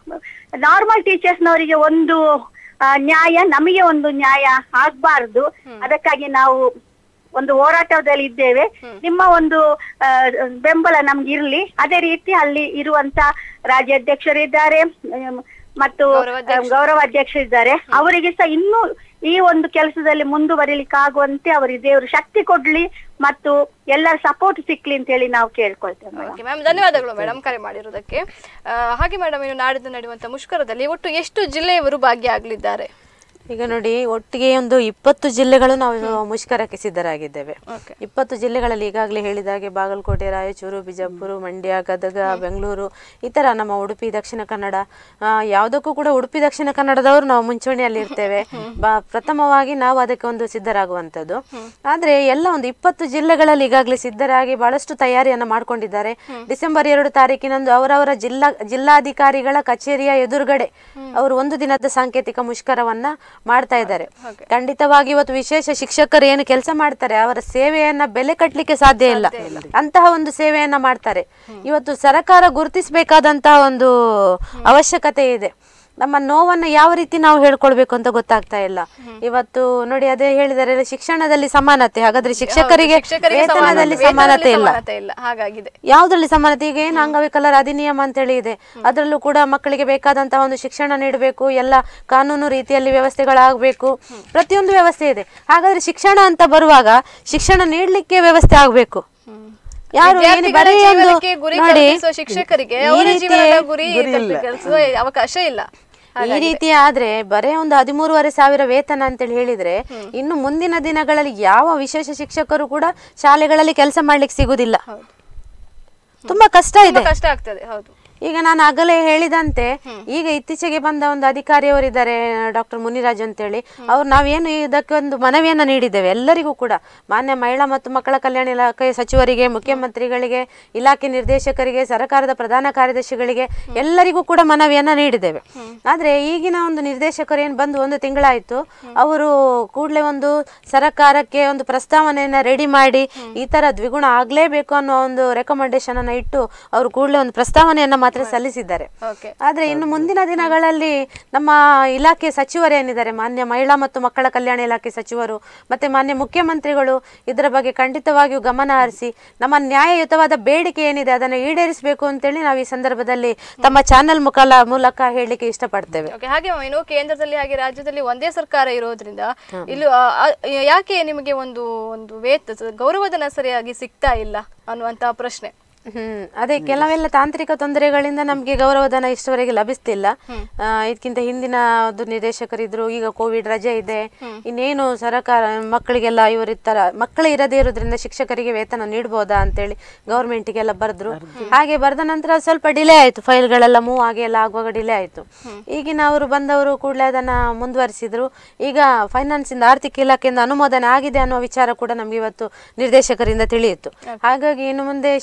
ನಾರ್ಮಲ್ ಟೀಚರ್ಸ್ನವರಿಗೆ ಒಂದು ಆ, ನ್ಯಾಯ ನಮಗೆ ಒಂದು ನ್ಯಾಯ ಆಗ್ಬಾರ್ದು ಅದಕ್ಕಾಗಿ ನಾವು ಒಂದು ಹೋರಾಟದಲ್ಲಿ ಇದ್ದೇವೆ ನಿಮ್ಮ ಒಂದು ಆ, ಬೆಂಬಲ ನಮ್ಗೆ ಇರ್ಲಿ ಅದೇ ರೀತಿ ಅಲ್ಲಿ ಇರುವಂತ ರಾಜ್ಯಾಧ್ಯಕ್ಷರಿದ್ದಾರೆ ಮ್, ಮತ್ತು ಗೌರವಾಧ್ಯಕ್ಷ. ಗೌರವಾಧ್ಯಕ್ಷರಿದ್ದಾರೆ ಅವರಿಗೆ ಸಹ ಇನ್ನೂ ಈ ಒಂದು ಕೆಲಸದಲ್ಲಿ ಮುಂದುವರಿಲಿಕ್ಕೆ ಆಗುವಂತೆ ಅವರಿಗೆ ದೇವರು ಶಕ್ತಿ ಕೊಡ್ಲಿ ಮತ್ತು ಎಲ್ಲರ ಸಪೋರ್ಟ್ ಸಿಕ್ಲಿ ಅಂತ ಹೇಳಿ ನಾವು ಕೇಳ್ಕೊಳ್ತೇವೆ madam. ಓಕೆ ಮ್ಯಾಮ್ ಧನ್ಯವಾದಗಳು ಮೇಡಮ್ ಕರೆ ಮಾಡಿರೋದಕ್ಕೆ ಆ, ಹಾಗೆ ಮೇಡಮ್ ಇನ್ನು ನಾಡಿದ್ದು ನಡೆಯುವಂತ ಮುಷ್ಕರದಲ್ಲಿ ಒಟ್ಟು ಎಷ್ಟು ಜಿಲ್ಲೆಯವರು ಭಾಗಿಯಾಗಲಿದ್ದಾರೆ ಈಗ ನೋಡಿ ಒಟ್ಟಿಗೆ ಒಂದು ಇಪ್ಪತ್ತು ಜಿಲ್ಲೆಗಳು ನಾವು ಮುಷ್ಕರಕ್ಕೆ ಸಿದ್ಧರಾಗಿದ್ದೇವೆ Okay. ಇಪ್ಪತ್ತು ಜಿಲ್ಲೆಗಳಲ್ಲಿ ಈಗಾಗಲೇ ಹೇಳಿದ ಹಾಗೆ ಬಾಗಲಕೋಟೆ ರಾಯಚೂರು ಬಿಜಾಪುರ ಮಂಡ್ಯ ಗದಗ ಬೆಂಗಳೂರು ಈ ಥರ ನಮ್ಮ ಉಡುಪಿ ದಕ್ಷಿಣ ಕನ್ನಡ ಆ, ಯಾವುದಕ್ಕೂ ಕೂಡ ಉಡುಪಿ ದಕ್ಷಿಣ ಕನ್ನಡದವರು ನಾವು ಮುಂಚೂಣಿಯಲ್ಲಿ ಇರ್ತೇವೆ ಬ- ಪ್ರಥಮವಾಗಿ ನಾವು ಅದಕ್ಕೆ ಒಂದು ಸಿದ್ಧರಾಗುವಂಥದ್ದು ಆದರೆ ಎಲ್ಲ ಒಂದು ಇಪ್ಪತ್ತು ಜಿಲ್ಲೆಗಳಲ್ಲಿ ಈಗಾಗಲೇ ಸಿದ್ಧರಾಗಿ ಬಹಳಷ್ಟು ತಯಾರಿಯನ್ನು ಮಾಡ್ಕೊಂಡಿದ್ದಾರೆ ಡಿಸೆಂಬರ್ ಎರಡು ತಾರೀಕಿನಂದು ಅವರವರ ಜಿಲ್ಲಾ ಜಿಲ್ಲಾಧಿಕಾರಿಗಳ ಕಚೇರಿಯ ಎದುರುಗಡೆ ಅವರು ಒಂದು ದಿನದ ಸಾಂಕೇತಿಕ ಮುಷ್ಕರವನ್ನ ಮಾಡ್ತಾ ಇದ್ದಾರೆ ಖಂಡಿತವಾಗಿ ಇವತ್ತು ವಿಶೇಷ ಶಿಕ್ಷಕರು ಏನು ಕೆಲಸ ಮಾಡ್ತಾರೆ ಅವರ ಸೇವೆಯನ್ನ ಬೆಲೆ ಕಟ್ಟಲಿಕ್ಕೆ ಸಾಧ್ಯ ಇಲ್ಲ ಅಂತಹ ಒಂದು ಸೇವೆಯನ್ನ ಮಾಡ್ತಾರೆ ಇವತ್ತು ಸರ್ಕಾರ ಗುರುತಿಸಬೇಕಾದಂತಹ ಒಂದು ಅವಶ್ಯಕತೆ ಇದೆ ನಮ್ಮ ನೋವನ್ನು ಯಾವ ರೀತಿ ನಾವು ಹೇಳ್ಕೊಳ್ಬೇಕು ಅಂತ ಗೊತ್ತಾಗ್ತಾ ಇಲ್ಲ ಇವತ್ತು ನೋಡಿ ಅದೇ ಹೇಳಿದರೆ ಶಿಕ್ಷಣದಲ್ಲಿ ಸಮಾನತೆ ಹಾಗಾದ್ರೆ ಶಿಕ್ಷಕರಿಗೆ ಶಿಕ್ಷಕರಿಗೆ ವೇತನದಲ್ಲಿ ಸಮಾನತೆ ಸಮಾನತೆ ಇಲ್ಲ ಸಮಾನತೆ ಇಲ್ಲ ಹಾಗಾಗಿದೆ ಯಾವುದ್ರಲ್ಲಿ ಸಮಾನತೆ ಈಗ ಏನು ಅಂಗವಿಕಲರ ಅಧಿನಿಯಮ ಅಂತೇಳಿ ಇದೆ ಅದರಲ್ಲೂ ಕೂಡ ಮಕ್ಕಳಿಗೆ ಬೇಕಾದಂತಹ ಒಂದು ಶಿಕ್ಷಣ ನೀಡಬೇಕು ಎಲ್ಲ ಕಾನೂನು ರೀತಿಯಲ್ಲಿ ವ್ಯವಸ್ಥೆಗಳಾಗಬೇಕು ಪ್ರತಿಯೊಂದು ವ್ಯವಸ್ಥೆ ಇದೆ ಹಾಗಾದ್ರೆ ಶಿಕ್ಷಣ ಅಂತ ಬರುವಾಗ ಶಿಕ್ಷಣ ನೀಡಲಿಕ್ಕೆ ವ್ಯವಸ್ಥೆ ಆಗಬೇಕು ಯಾರು ಏನು ವಿದ್ಯಾರ್ಥಿಗಳ ಬರೀ ಒಂದು ಜೀವನಕ್ಕೆ ಗುರಿ ನೋಡಿ ಕಲ್ಪಿಸುವ ಶಿಕ್ಷಕರಿಗೆ ಈ ಅವರ ರೀತಿ ಜೀವನದ ಗುರಿ ಕಲ್ಪಿಸುವ ಅವಕಾಶ ಇಲ್ಲ ಈ ರೀತಿ ಆದ್ರೆ ಬರೇ ಒಂದು ಹದಿಮೂರುವರೆ ಸಾವಿರ ವೇತನ ಅಂತೇಳಿ ಹೇಳಿದ್ರೆ ಇನ್ನು ಮುಂದಿನ ದಿನಗಳಲ್ಲಿ ಯಾವ ವಿಶೇಷ ಶಿಕ್ಷಕರು ಕೂಡ ಶಾಲೆಗಳಲ್ಲಿ ಕೆಲಸ ಮಾಡ್ಲಿಕ್ಕೆ ಸಿಗುದಿಲ್ಲ ತುಂಬಾ ಕಷ್ಟ ಇದೆ ತುಂಬಾ ಕಷ್ಟ ಆಗ್ತದೆ ಹೌದು ಈಗ ನಾನು ಆಗಲೇ ಹೇಳಿದಂತೆ ಈಗ ಇತ್ತೀಚೆಗೆ ಬಂದ ಒಂದು ಅಧಿಕಾರಿಯವರಿದ್ದಾರೆ ಡಾಕ್ಟರ್ ಮುನಿರಾಜ್ ಅಂತೇಳಿ ಅವ್ರು ನಾವೇನು ಇದಕ್ಕೆ ಒಂದು ಮನವಿಯನ್ನ ನೀಡಿದ್ದೇವೆ ಎಲ್ಲರಿಗೂ ಕೂಡ ಮಾನ್ಯ ಮಹಿಳಾ ಮತ್ತು ಮಕ್ಕಳ ಕಲ್ಯಾಣ ಇಲಾಖೆ ಸಚಿವರಿಗೆ ಮುಖ್ಯಮಂತ್ರಿಗಳಿಗೆ ಇಲಾಖೆ ನಿರ್ದೇಶಕರಿಗೆ ಸರ್ಕಾರದ ಪ್ರಧಾನ ಕಾರ್ಯದರ್ಶಿಗಳಿಗೆ ಎಲ್ಲರಿಗೂ ಕೂಡ ಮನವಿಯನ್ನ ನೀಡಿದ್ದೇವೆ ಆದ್ರೆ ಈಗಿನ ಒಂದು ನಿರ್ದೇಶಕರು ಏನು ಬಂದು ಒಂದು ತಿಂಗಳಾಯ್ತು ಅವರು ಕೂಡಲೇ ಒಂದು ಸರ್ಕಾರಕ್ಕೆ ಒಂದು ಪ್ರಸ್ತಾವನೆಯನ್ನ ರೆಡಿ ಮಾಡಿ ಈ ತರ ದ್ವಿಗುಣ ಆಗ್ಲೇಬೇಕು ಅನ್ನೋ ಒಂದು ರೆಕಮೆಂಡೇಶನ್ ಅನ್ನ ಇಟ್ಟು ಅವರು ಕೂಡಲೇ ಒಂದು ಪ್ರಸ್ತಾವನೆಯನ್ನ ಮಾತ್ರ ಸಲ್ಲಿಸಿದ್ದಾರೆ ಓಕೆ ಆದ್ರೆ ಇನ್ನು ಮುಂದಿನ ದಿನಗಳಲ್ಲಿ ನಮ್ಮ ಇಲಾಖೆ ಸಚಿವರು ಏನಿದ್ದಾರೆ ಮಾನ್ಯ ಮಹಿಳಾ ಮತ್ತು ಮಕ್ಕಳ ಕಲ್ಯಾಣ ಇಲಾಖೆ ಸಚಿವರು ಮತ್ತೆ ಮಾನ್ಯ ಮುಖ್ಯಮಂತ್ರಿಗಳು ಇದರ ಬಗ್ಗೆ ಖಂಡಿತವಾಗಿಯೂ ಗಮನ ಹರಿಸಿ ನಮ್ಮ ನ್ಯಾಯಯುತವಾದ ಬೇಡಿಕೆ ಏನಿದೆ ಅದನ್ನು ಈಡೇರಿಸಬೇಕು ಅಂತೇಳಿ ನಾವು ಈ ಸಂದರ್ಭದಲ್ಲಿ ತಮ್ಮ ಚಾನೆಲ್ ಮುಖಾಲ ಮೂಲಕ ಹೇಳಲಿಕ್ಕೆ ಇಷ್ಟಪಡ್ತೇವೆ ಓಕೆ ಹಾಗೆ ಇನ್ನು ಕೇಂದ್ರದಲ್ಲಿ ಹಾಗೆ ರಾಜ್ಯದಲ್ಲಿ ಒಂದೇ ಸರ್ಕಾರ ಇರೋದ್ರಿಂದ ಇಲ್ಲಿ ಆ, ಆ, ಯಾಕೆ ನಿಮಗೆ ಒಂದು ಒಂದು ವೇತ ಗೌರವಧನ ಸರಿಯಾಗಿ ಸಿಗ್ತಾ ಇಲ್ಲ ಅನ್ನುವಂತಹ ಪ್ರಶ್ನೆ ಹ್ಮ್ ಅದೇ ಕೆಲವೆಲ್ಲ ತಾಂತ್ರಿಕ ತೊಂದರೆಗಳಿಂದ ನಮ್ಗೆ ಗೌರವಧನ ಇಷ್ಟವರೆಗೆ ಲಭಿಸ್ತಿಲ್ಲ ಆ, ಇದಕ್ಕಿಂತ ಹಿಂದಿನ ಒಂದು ನಿರ್ದೇಶಕರಿದ್ರು ಈಗ ಕೋವಿಡ್ ರಜೆ ಇದೆ ಇನ್ನೇನು ಸರ್ಕಾರ ಮಕ್ಕಳಿಗೆಲ್ಲ ಇವರಿತ್ತರ ಮಕ್ಕಳೇ ಇರದೇ ಇರೋದ್ರಿಂದ ಶಿಕ್ಷಕರಿಗೆ ವೇತನ ನೀಡ್ಬೋದಾ ಅಂತೇಳಿ ಗೌರ್ಮೆಂಟಿಗೆಲ್ಲ ಬರೆದ್ರು ಹಾಗೆ ಬರೆದ ನಂತರ ಸ್ವಲ್ಪ ಡಿಲೇ ಆಯ್ತು ಫೈಲ್ಗಳೆಲ್ಲ ಮೂವ್ ಆಗಿ ಎಲ್ಲ ಆಗುವಾಗ ಡಿಲೇ ಆಯ್ತು ಈಗಿನ ಅವರು ಬಂದವರು ಕೂಡಲೇ ಅದನ್ನ ಮುಂದುವರಿಸಿದ್ರು ಈಗ ಫೈನಾನ್ಸ್ ಇಂದ ಆರ್ಥಿಕ ಇಲಾಖೆಯಿಂದ ಅನುಮೋದನೆ ಆಗಿದೆ ಅನ್ನೋ ವಿಚಾರ ಕೂಡ ನಮ್ಗೆ ಇವತ್ತು ನಿರ್ದೇಶಕರಿಂದ ತಿಳಿಯಿತು ಹಾಗಾಗಿ ಇನ್ನು ಮುಂದೆ ಶಿಕ್ಷಕರಿಗೆ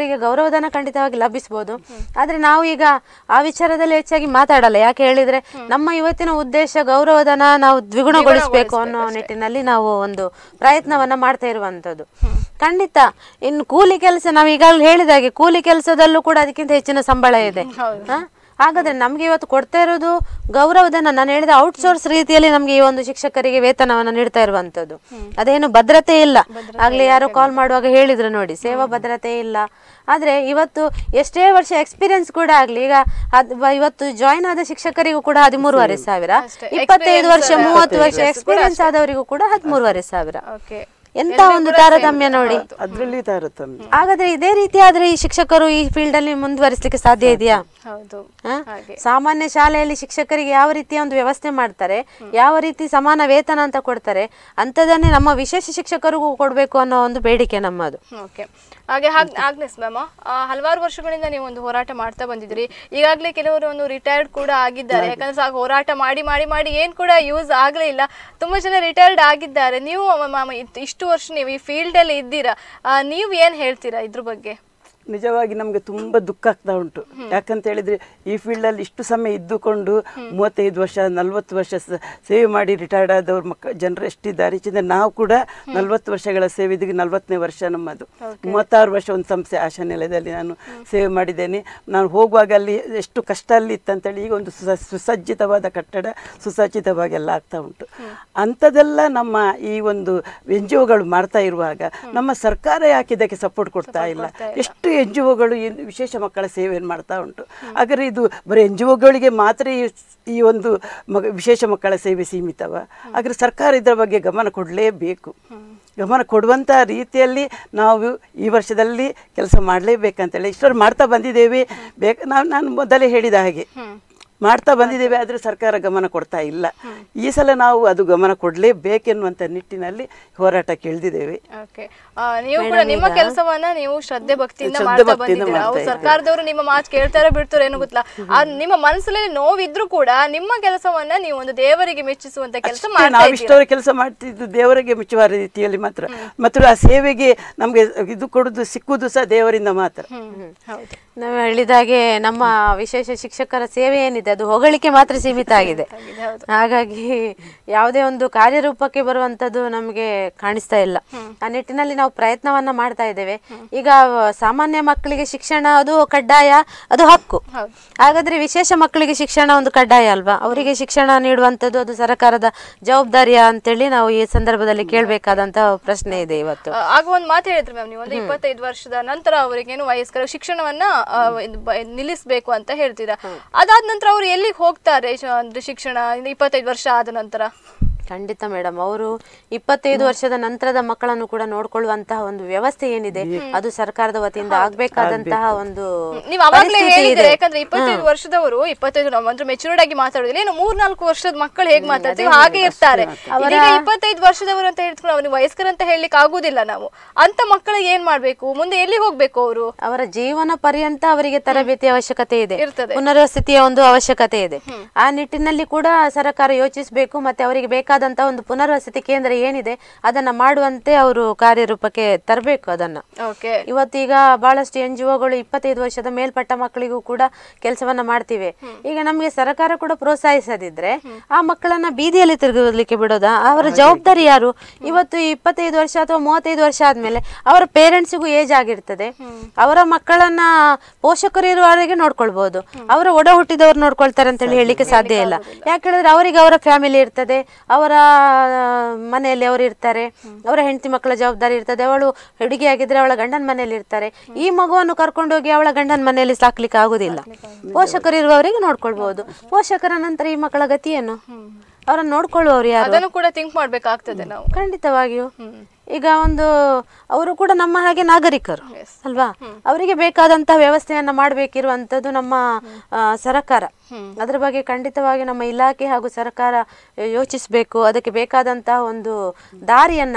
ಶಿಕ್ಷಕರಿಗೆ ಗೌರವಧನ ಖಂಡಿತವಾಗಿ ಲಭಿಸಬಹುದು ಆದ್ರೆ ನಾವು ಈಗ ಆ ವಿಚಾರದಲ್ಲಿ ಹೆಚ್ಚಾಗಿ ಮಾತಾಡಲ್ಲ ಯಾಕೆ ಹೇಳಿದ್ರೆ ನಮ್ಮ ಇವತ್ತಿನ ಉದ್ದೇಶ ಗೌರವಧನ ನಾವು ದ್ವಿಗುಣಗೊಳಿಸಬೇಕು ಅನ್ನೋ ನಿಟ್ಟಿನಲ್ಲಿ ನಾವು ಒಂದು ಪ್ರಯತ್ನವನ್ನ ಮಾಡ್ತಾ ಇರುವಂತದ್ದು ಖಂಡಿತ ಇನ್ನು ಕೂಲಿ ಕೆಲಸ ನಾವು ಈಗಾಗಲೇ ಹೇಳಿದಾಗೆ ಕೂಲಿ ಕೆಲಸದಲ್ಲೂ ಕೂಡ ಅದಕ್ಕಿಂತ ಹೆಚ್ಚಿನ ಸಂಬಳ ಇದೆ ಹ? ಹಾಗಾದ್ರೆ ನಮ್ಗೆ ಇವತ್ತು ಕೊಡ್ತಾ ಇರೋದು ಗೌರವಧನ ನಾನು ಹೇಳಿದ ಔಟ್ಸೋರ್ಸ್ ರೀತಿಯಲ್ಲಿ ನಮ್ಗೆ ಈ ಒಂದು ಶಿಕ್ಷಕರಿಗೆ ವೇತನವನ್ನ ನೀಡ್ತಾ ಇರುವಂತದ್ದು ಅದೇನು ಭದ್ರತೆ ಇಲ್ಲ ಆಗ್ಲೇ ಯಾರೋ ಕಾಲ್ ಮಾಡುವಾಗ ಹೇಳಿದ್ರು ನೋಡಿ ಸೇವಾ ಭದ್ರತೆ ಇಲ್ಲ ಆದ್ರೆ ಇವತ್ತು ಎಷ್ಟೇ ವರ್ಷ ಎಕ್ಸ್ಪೀರಿಯನ್ಸ್ ಕೂಡ ಆಗ್ಲಿ ಈಗ ಅದ್- ಬ- ಇವತ್ತು ಜಾಯಿನ್ ಆದ ಶಿಕ್ಷಕರಿಗೂ ಕೂಡ ಹದಿಮೂರುವರೆ ಸಾವಿರ ಇಪ್ಪತ್ತೈದು ವರ್ಷ ಮೂವತ್ತು ವರ್ಷ ಎಕ್ಸ್ಪೀರಿಯನ್ಸ್ ಆದವರಿಗೂ ಕೂಡ ಹದಿಮೂರುವರೆ ಸಾವಿರ ಓಕೆ ಎಂತ ಒಂದು ತಾರತಮ್ಯ ನೋಡಿ ಅದರಲ್ಲಿ ತಾರತಮ್ಯ ಹಾಗಾದ್ರೆ ಇದೇ ರೀತಿ ಆದ್ರೆ ಈ ಶಿಕ್ಷಕರು ಈ ಫೀಲ್ಡ್ ಅಲ್ಲಿ ಮುಂದುವರಿಸಲಿಕ್ಕೆ ಸಾಧ್ಯ ಇದೆಯಾ ಹೌದು ಹ? ಸಾಮಾನ್ಯ ಶಾಲೆಯಲ್ಲಿ ಶಿಕ್ಷಕರಿಗೆ ಯಾವ ರೀತಿಯ ಒಂದು ವ್ಯವಸ್ಥೆ ಮಾಡ್ತಾರೆ ಯಾವ ರೀತಿ ಸಮಾನ ವೇತನ ಅಂತ ಕೊಡ್ತಾರೆ ಅಂತದನ್ನೇ ನಮ್ಮ ವಿಶೇಷ ಶಿಕ್ಷಕರಿಗೂ ಕೊಡ್ಬೇಕು ಅನ್ನೋ ಒಂದು ಬೇಡಿಕೆ ನಮ್ಮದು ಓಕೆ ಹಾಗೆ ಹಾಗ್ ಆಗ್ನೆಸ್ ಮ್ಯಾಮ್ ಹಲವಾರು ವರ್ಷಗಳಿಂದ ನೀವು ಒಂದು ಹೋರಾಟ ಮಾಡ್ತಾ ಬಂದಿದ್ರಿ ಈಗಾಗಲೇ ಕೆಲವರು ಒಂದು ರಿಟೈರ್ಡ್ ಕೂಡ ಆಗಿದ್ದಾರೆ ಯಾಕಂದ್ರೆ ಸಾ ಹೋರಾಟ ಮಾಡಿ ಮಾಡಿ ಮಾಡಿ ಏನ್ ಕೂಡ ಯೂಸ್ ಆಗಲೇ ಇಲ್ಲ ತುಂಬಾ ಜನ ರಿಟೈರ್ಡ್ ಆಗಿದ್ದಾರೆ ನೀವು ಮ್ಯಾಮ್ ಇಷ್ಟು ವರ್ಷ ನೀವು ಈ ಫೀಲ್ಡ್ ಅಲ್ಲಿ ಇದ್ದೀರಾ ಆ, ನೀವು ಏನ್ ಹೇಳ್ತೀರಾ ಇದ್ರ ಬಗ್ಗೆ ನಿಜವಾಗಿ ನಮಗೆ ತುಂಬ ದುಃಖ ಆಗ್ತಾ ಉಂಟು ಯಾಕಂತ ಹೇಳಿದ್ರೆ ಈ ಫೀಲ್ಡಲ್ಲಿ ಇಷ್ಟು ಸಮಯ ಇದ್ದುಕೊಂಡು ಮೂವತ್ತೈದು ವರ್ಷ ನಲ್ವತ್ತು ವರ್ಷ ಸ- ಸೇವೆ ಮಾಡಿ ರಿಟೈರ್ಡ್ ಆದವ್ರ ಮಕ್ಕ ಜನರು ಎಷ್ಟಿದ್ದಾರೆ ಹೆಚ್ಚಿದ್ರೆ ನಾವು ಕೂಡ ನಲ್ವತ್ತು ವರ್ಷಗಳ ಸೇವೆ ಇದೀಗ ನಲ್ವತ್ತನೇ ವರ್ಷ ನಮ್ಮದು ಮೂವತ್ತಾರು ವರ್ಷ ಒಂದು ಸಂಸ್ಥೆ ಆಶಾ ನಿಲಯದಲ್ಲಿ ನಾನು ಸೇವೆ ಮಾಡಿದ್ದೇನೆ ನಾನು ಹೋಗುವಾಗ ಅಲ್ಲಿ ಎಷ್ಟು ಕಷ್ಟ ಅಲ್ಲಿ ಇತ್ತಂತೇಳಿ ಈಗ ಒಂದು ಸುಸ ಸುಸಜ್ಜಿತವಾದ ಕಟ್ಟಡ ಸುಸಜ್ಜಿತವಾಗಿ ಎಲ್ಲ ಆಗ್ತಾ ಉಂಟು ಅಂಥದ್ದೆಲ್ಲ ನಮ್ಮ ಈ ಒಂದು ಎನ್ ಜಿ ಒಗಳು ಮಾಡ್ತಾ ಇರುವಾಗ ನಮ್ಮ ಸರ್ಕಾರ ಯಾಕೆ ಇದಕ್ಕೆ ಸಪೋರ್ಟ್ ಕೊಡ್ತಾ ಇಲ್ಲ ಎಷ್ಟು ಎನ್ ಜಿ ಒಗಳು ವಿಶೇಷ ಮಕ್ಕಳ ಸೇವೆಯನ್ನು ಮಾಡ್ತಾ ಉಂಟು ಹಾಗಾದ್ರೆ ಇದು ಬರೀ ಎನ್ ಜಿ ಒಗಳಿಗೆ ಮಾತ್ರ ಈ ಈ ಒಂದು ಮಗ ವಿಶೇಷ ಮಕ್ಕಳ ಸೇವೆ ಸೀಮಿತವ ಹಾಗಾದ್ರೆ ಸರ್ಕಾರ ಇದರ ಬಗ್ಗೆ ಗಮನ ಕೊಡಲೇಬೇಕು ಗಮನ ಕೊಡುವಂಥ ರೀತಿಯಲ್ಲಿ ನಾವು ಈ ವರ್ಷದಲ್ಲಿ ಕೆಲಸ ಮಾಡಲೇಬೇಕಂತೇಳಿ ಇಷ್ಟರು ಮಾಡ್ತಾ ಬಂದಿದ್ದೇವೆ ಬೇಕು ನಾವು ನಾನು ಮೊದಲೇ ಹೇಳಿದ ಹಾಗೆ ಮಾಡ್ತಾ ಬಂದಿದ್ದೇವೆ ಆದರೆ ಸರ್ಕಾರ ಗಮನ ಕೊಡ್ತಾ ಇಲ್ಲ ಈ ಸಲ ನಾವು ಅದು ಗಮನ ಕೊಡಲೇಬೇಕೆನ್ನುವಂಥ ನಿಟ್ಟಿನಲ್ಲಿ ಹೋರಾಟಕ್ಕೆ ಇಳಿದಿದ್ದೇವೆ ಓಕೆ ನೀವು ಕೂಡ ನಿಮ್ಮ ಕೆಲಸವನ್ನ ನೀವು ಶ್ರದ್ಧೆ ಭಕ್ತಿಯಿಂದ ಶ್ರದ್ಧೆ ಮಾಡ್ತಾ ಭಕ್ತಿಯಿಂದ ಬಂದಿದ್ದೀರಾ ಮಾಡ್ತಾ ಅವ್ರು ಇದ್ದೇವೆ. ಸರ್ಕಾರದವರು ನಿಮ್ಮ ಮಾತು ಕೇಳ್ತಾರೋ ಬಿಡ್ತಾರೋ ಏನೋ ಗೊತ್ತಿಲ್ಲ ಆ ನಿಮ್ಮ ಮನಸ್ಸಲ್ಲಿ ನೋವಿದ್ರು ಕೂಡ ನಿಮ್ಮ ಕೆಲಸವನ್ನ ನೀವು ಒಂದು ದೇವರಿಗೆ ಮೆಚ್ಚಿಸುವಂತ ಕೆಲಸ ಅಷ್ಟೇ ಮಾಡ್ತಾ ನಾವು ಇದ್ದೀರಾ ಇಷ್ಟವರೆ ಕೆಲಸ ಮಾಡ್ತಿದ್ದು ದೇವರಿಗೆ ಮೆಚ್ಚುವ ರೀತಿಯಲ್ಲಿ ಮಾತ್ರ ಮತ್ತು ಆ ಸೇವೆಗೆ ನಮಗೆ ಇದು ಕೊಡುದು ಸಿಕ್ಕುದು ಸಹ ದೇವರಿಂದ ಮಾತ್ರ ಹೌದು ನಾವು ಹೇಳಿದಾಗೆ ನಮ್ಮ ವಿಶೇಷ ಶಿಕ್ಷಕರ ಸೇವೆ ಏನಿದೆ ಅದು ಹೊಗಳಿಕೆ ಮಾತ್ರ ಸೀಮಿತ ಆಗಿದೆ ಹಾಗಾಗಿ ಯಾವುದೇ ಒಂದು ಕಾರ್ಯರೂಪಕ್ಕೆ ಬರುವಂತದ್ದು ನಮಗೆ ಕಾಣಿಸ್ತಾ ಇಲ್ಲ ಆ ನಿಟ್ಟಿನಲ್ಲಿ ನಾವು ಪ್ರಯತ್ನವನ್ನ ಮಾಡ್ತಾ ಇದ್ದೇವೆ ಈಗ ಸಾಮಾನ್ಯ ಮಕ್ಕಳಿಗೆ ಶಿಕ್ಷಣ ಅದು ಕಡ್ಡಾಯ ಅದು ಹಕ್ಕು ಹಾಗಾದ್ರೆ ವಿಶೇಷ ಮಕ್ಕಳಿಗೆ ಶಿಕ್ಷಣ ಒಂದು ಕಡ್ಡಾಯ ಅಲ್ವಾ ಅವರಿಗೆ ಶಿಕ್ಷಣ ನೀಡುವಂತದ್ದು ಅದು ಸರ್ಕಾರದ ಜವಾಬ್ದಾರಿಯಾ ಅಂತೇಳಿ ನಾವು ಈ ಸಂದರ್ಭದಲ್ಲಿ ಕೇಳಬೇಕಾದಂತ ಪ್ರಶ್ನೆ ಇದೆ ಇವತ್ತು ಆ, ಆಗ ಒಂದು ಮಾತು ಹೇಳಿದ್ರಿ ಮ್ಯಾಮ್ ನೀವು ಒಂದು ಇಪ್ಪತ್ತೈದು ವರ್ಷದ ನಂತರ ಅವರಿಗೇನು ವಯಸ್ಕರ ಶಿಕ್ಷಣವನ್ನ ಆ, ಇದು ಬ- ನಿಲ್ಲಿಸ್ಬೇಕು ಅಂತ ಹೇಳ್ತೀರಾ ಅದಾದ ನಂತರ ಅವ್ರು ಎಲ್ಲಿಗೆ ಹೋಗ್ತಾರೆ ಶ್- ಅಂದ್ರೆ ಶಿಕ್ಷಣ ಇನ್ನು ಇಪ್ಪತ್ತೈದು ವರ್ಷ ಆದ ನಂತರ ಖಂಡಿತ ಮೇಡಮ್ ಅವರು ಇಪ್ಪತ್ತೈದು ವರ್ಷದ ನಂತರದ ಮಕ್ಕಳನ್ನು ಕೂಡ ನೋಡ್ಕೊಳ್ಳುವಂತಹ ಒಂದು ವ್ಯವಸ್ಥೆ ಏನಿದೆ ಅದು ಸರ್ಕಾರದ ವತಿಯಿಂದ ಆಗ್ಬೇಕಾದಂತಹ ಒಂದು ನೀವು ಅವಾಗ್ಲೇ ಪರಿಸ್ಥಿತಿ ಹೇಳಿದ್ರೆ ಇದೆ. ಯಾಕಂದ್ರೆ ಇಪ್ಪತ್ತೈದು ವರ್ಷದವರು ಇಪ್ಪತ್ತೈದು ನಾವು ಅಂದ್ರೆ ಮೆಚೂರ್ಡ್ ಆಗಿ ಮಾತಾಡೋದಿಲ್ಲ ಏನು ಮೂರ್ ನಾಲ್ಕು ವರ್ಷದ ಮಕ್ಕಳು ಹೇಗ್ ಮಾತಾಡ್ತೀವಿ ಹಾಗೆ ಇರ್ತಾರೆ ಇದೀಗ ಇಪ್ಪತ್ತೈದು ವರ್ಷದವರು ಅಂತ ಹೇಳ್ಕೊಂಡು ಅವ್ರಿಗೆ ವಯಸ್ಕರ ಅಂತ ಹೇಳಲಿಕ್ಕೆ ಆಗುದಿಲ್ಲ ನಾವು ಅಂತ ಮಕ್ಕಳಿಗೆ ಏನ್ ಮಾಡ್ಬೇಕು ಮುಂದೆ ಎಲ್ಲಿ ಹೋಗ್ಬೇಕು ಅವರು ಅವರ ಜೀವನ ಪರ್ಯಂತ ಅವರಿಗೆ ತರಬೇತಿ ಅವಶ್ಯಕತೆ ಇದೆ ಇರ್ತದೆ. ಪುನರ್ವಸತಿಯ ಒಂದು ಅವಶ್ಯಕತೆ ಇದೆ ಆ ನಿಟ್ಟಿನಲ್ಲಿ ಕೂಡ ಸರ್ಕಾರ ಯೋಚಿಸಬೇಕು ಮತ್ತೆ ಅವರಿಗೆ ಬೇಕಾದಂತ ಒಂದು ಪುನರ್ವಸತಿ ಕೇಂದ್ರ ಏನಿದೆ ಅದನ್ನ ಮಾಡುವಂತೆ ಅವರು ಕಾರ್ಯರೂಪಕ್ಕೆ ತರಬೇಕು ಅದನ್ನ ಓಕೆ ಇವತ್ತೀಗ ಬಹಳಷ್ಟು ಎನ್ ಜಿ ಒಗಳು ಇಪ್ಪತ್ತೈದು ವರ್ಷದ ಮೇಲ್ಪಟ್ಟ ಮಕ್ಕಳಿಗೂ ಕೂಡ ಕೆಲಸವನ್ನ ಮಾಡ್ತಿವೆ ಈಗ ನಮಗೆ ಸರ್ಕಾರ ಕೂಡ ಪ್ರೋತ್ಸಾಹಿಸದಿದ್ರೆ ಆ ಮಕ್ಕಳನ್ನ ಬೀದಿಯಲ್ಲಿ ತಿರುಗಲಿಕ್ಕೆ ಬಿಡೋದಾ ಅವರ ಜವಾಬ್ದಾರಿ ಯಾರು ಇವತ್ತು ಈ ಇಪ್ಪತ್ತೈದು ವರ್ಷ ಅಥವಾ ಮೂವತ್ತೈದು ವರ್ಷ ಆದ್ಮೇಲೆ ಅವರ ಪೇರೆಂಟ್ಸಿಗೂ ಏಜ್ ಆಗಿರ್ತದೆ ಅವರ ಮಕ್ಕಳನ್ನ ಪೋಷಕರು ಇರುವವರೆಗೆ ನೋಡ್ಕೊಳ್ಬಹುದು ಅವರ ಒಡ ಹುಟ್ಟಿದವರು ನೋಡ್ಕೊಳ್ತಾರೆ ಅಂತ ಹೇಳಿ ಹೇಳಲಿಕ್ಕೆ ಸಾಧ್ಯ ಇಲ್ಲ ಯಾಕೆ ಹೇಳಿದ್ರೆ ಅವರಿಗೆ ಅವರ ಫ್ಯಾಮಿಲಿ ಇರ್ತದೆ ಅವರ ಆ, ಮನೆಯಲ್ಲಿ ಅವರು ಇರ್ತಾರೆ ಅವರ ಹೆಂಡತಿ ಮಕ್ಕಳ ಜವಾಬ್ದಾರಿ ಇರ್ತದೆ ಅವಳು ಹುಡುಗಿ ಆಗಿದ್ರೆ ಅವಳ ಗಂಡನ ಮನೆಯಲ್ಲಿ ಇರ್ತಾರೆ ಈ ಮಗುವನ್ನು ಕರ್ಕೊಂಡೋಗಿ ಅವಳ ಗಂಡನ ಮನೆಯಲ್ಲಿ ಸಾಕ್ಲಿಕ್ಕೆ ಆಗುದಿಲ್ಲ ಪೋಷಕರು ಇರುವವರಿಗೆ ನೋಡ್ಕೊಳ್ಬಹುದು ಪೋಷಕರ ನಂತರ ಈ ಮಕ್ಕಳ ಗತಿ ಏನು ಅವರನ್ನು ನೋಡ್ಕೊಳ್ಳುವವರು ಯಾರು ಅದನ್ನು ಕೂಡ ಥಿಂಕ್ ಮಾಡ್ಬೇಕಾಗ್ತದೆ ನಾವು ಖಂಡಿತವಾಗಿಯೂ ಈಗ ಒಂದು ಅವರು ಕೂಡ ನಮ್ಮ ಹಾಗೆ ನಾಗರಿಕರು ಅಲ್ವಾ ಅವರಿಗೆ ಬೇಕಾದಂತಹ ವ್ಯವಸ್ಥೆಯನ್ನ ಮಾಡಬೇಕಿರುವಂತದ್ದು ನಮ್ಮ ಆ, ಸರ್ಕಾರ ಅದರ ಬಗ್ಗೆ ಖಂಡಿತವಾಗಿ ನಮ್ಮ ಇಲಾಖೆ ಹಾಗೂ ಸರ್ಕಾರ ಯೋಚಿಸಬೇಕು ಅದಕ್ಕೆ ಬೇಕಾದಂತಹ ಒಂದು ದಾರಿಯನ್ನ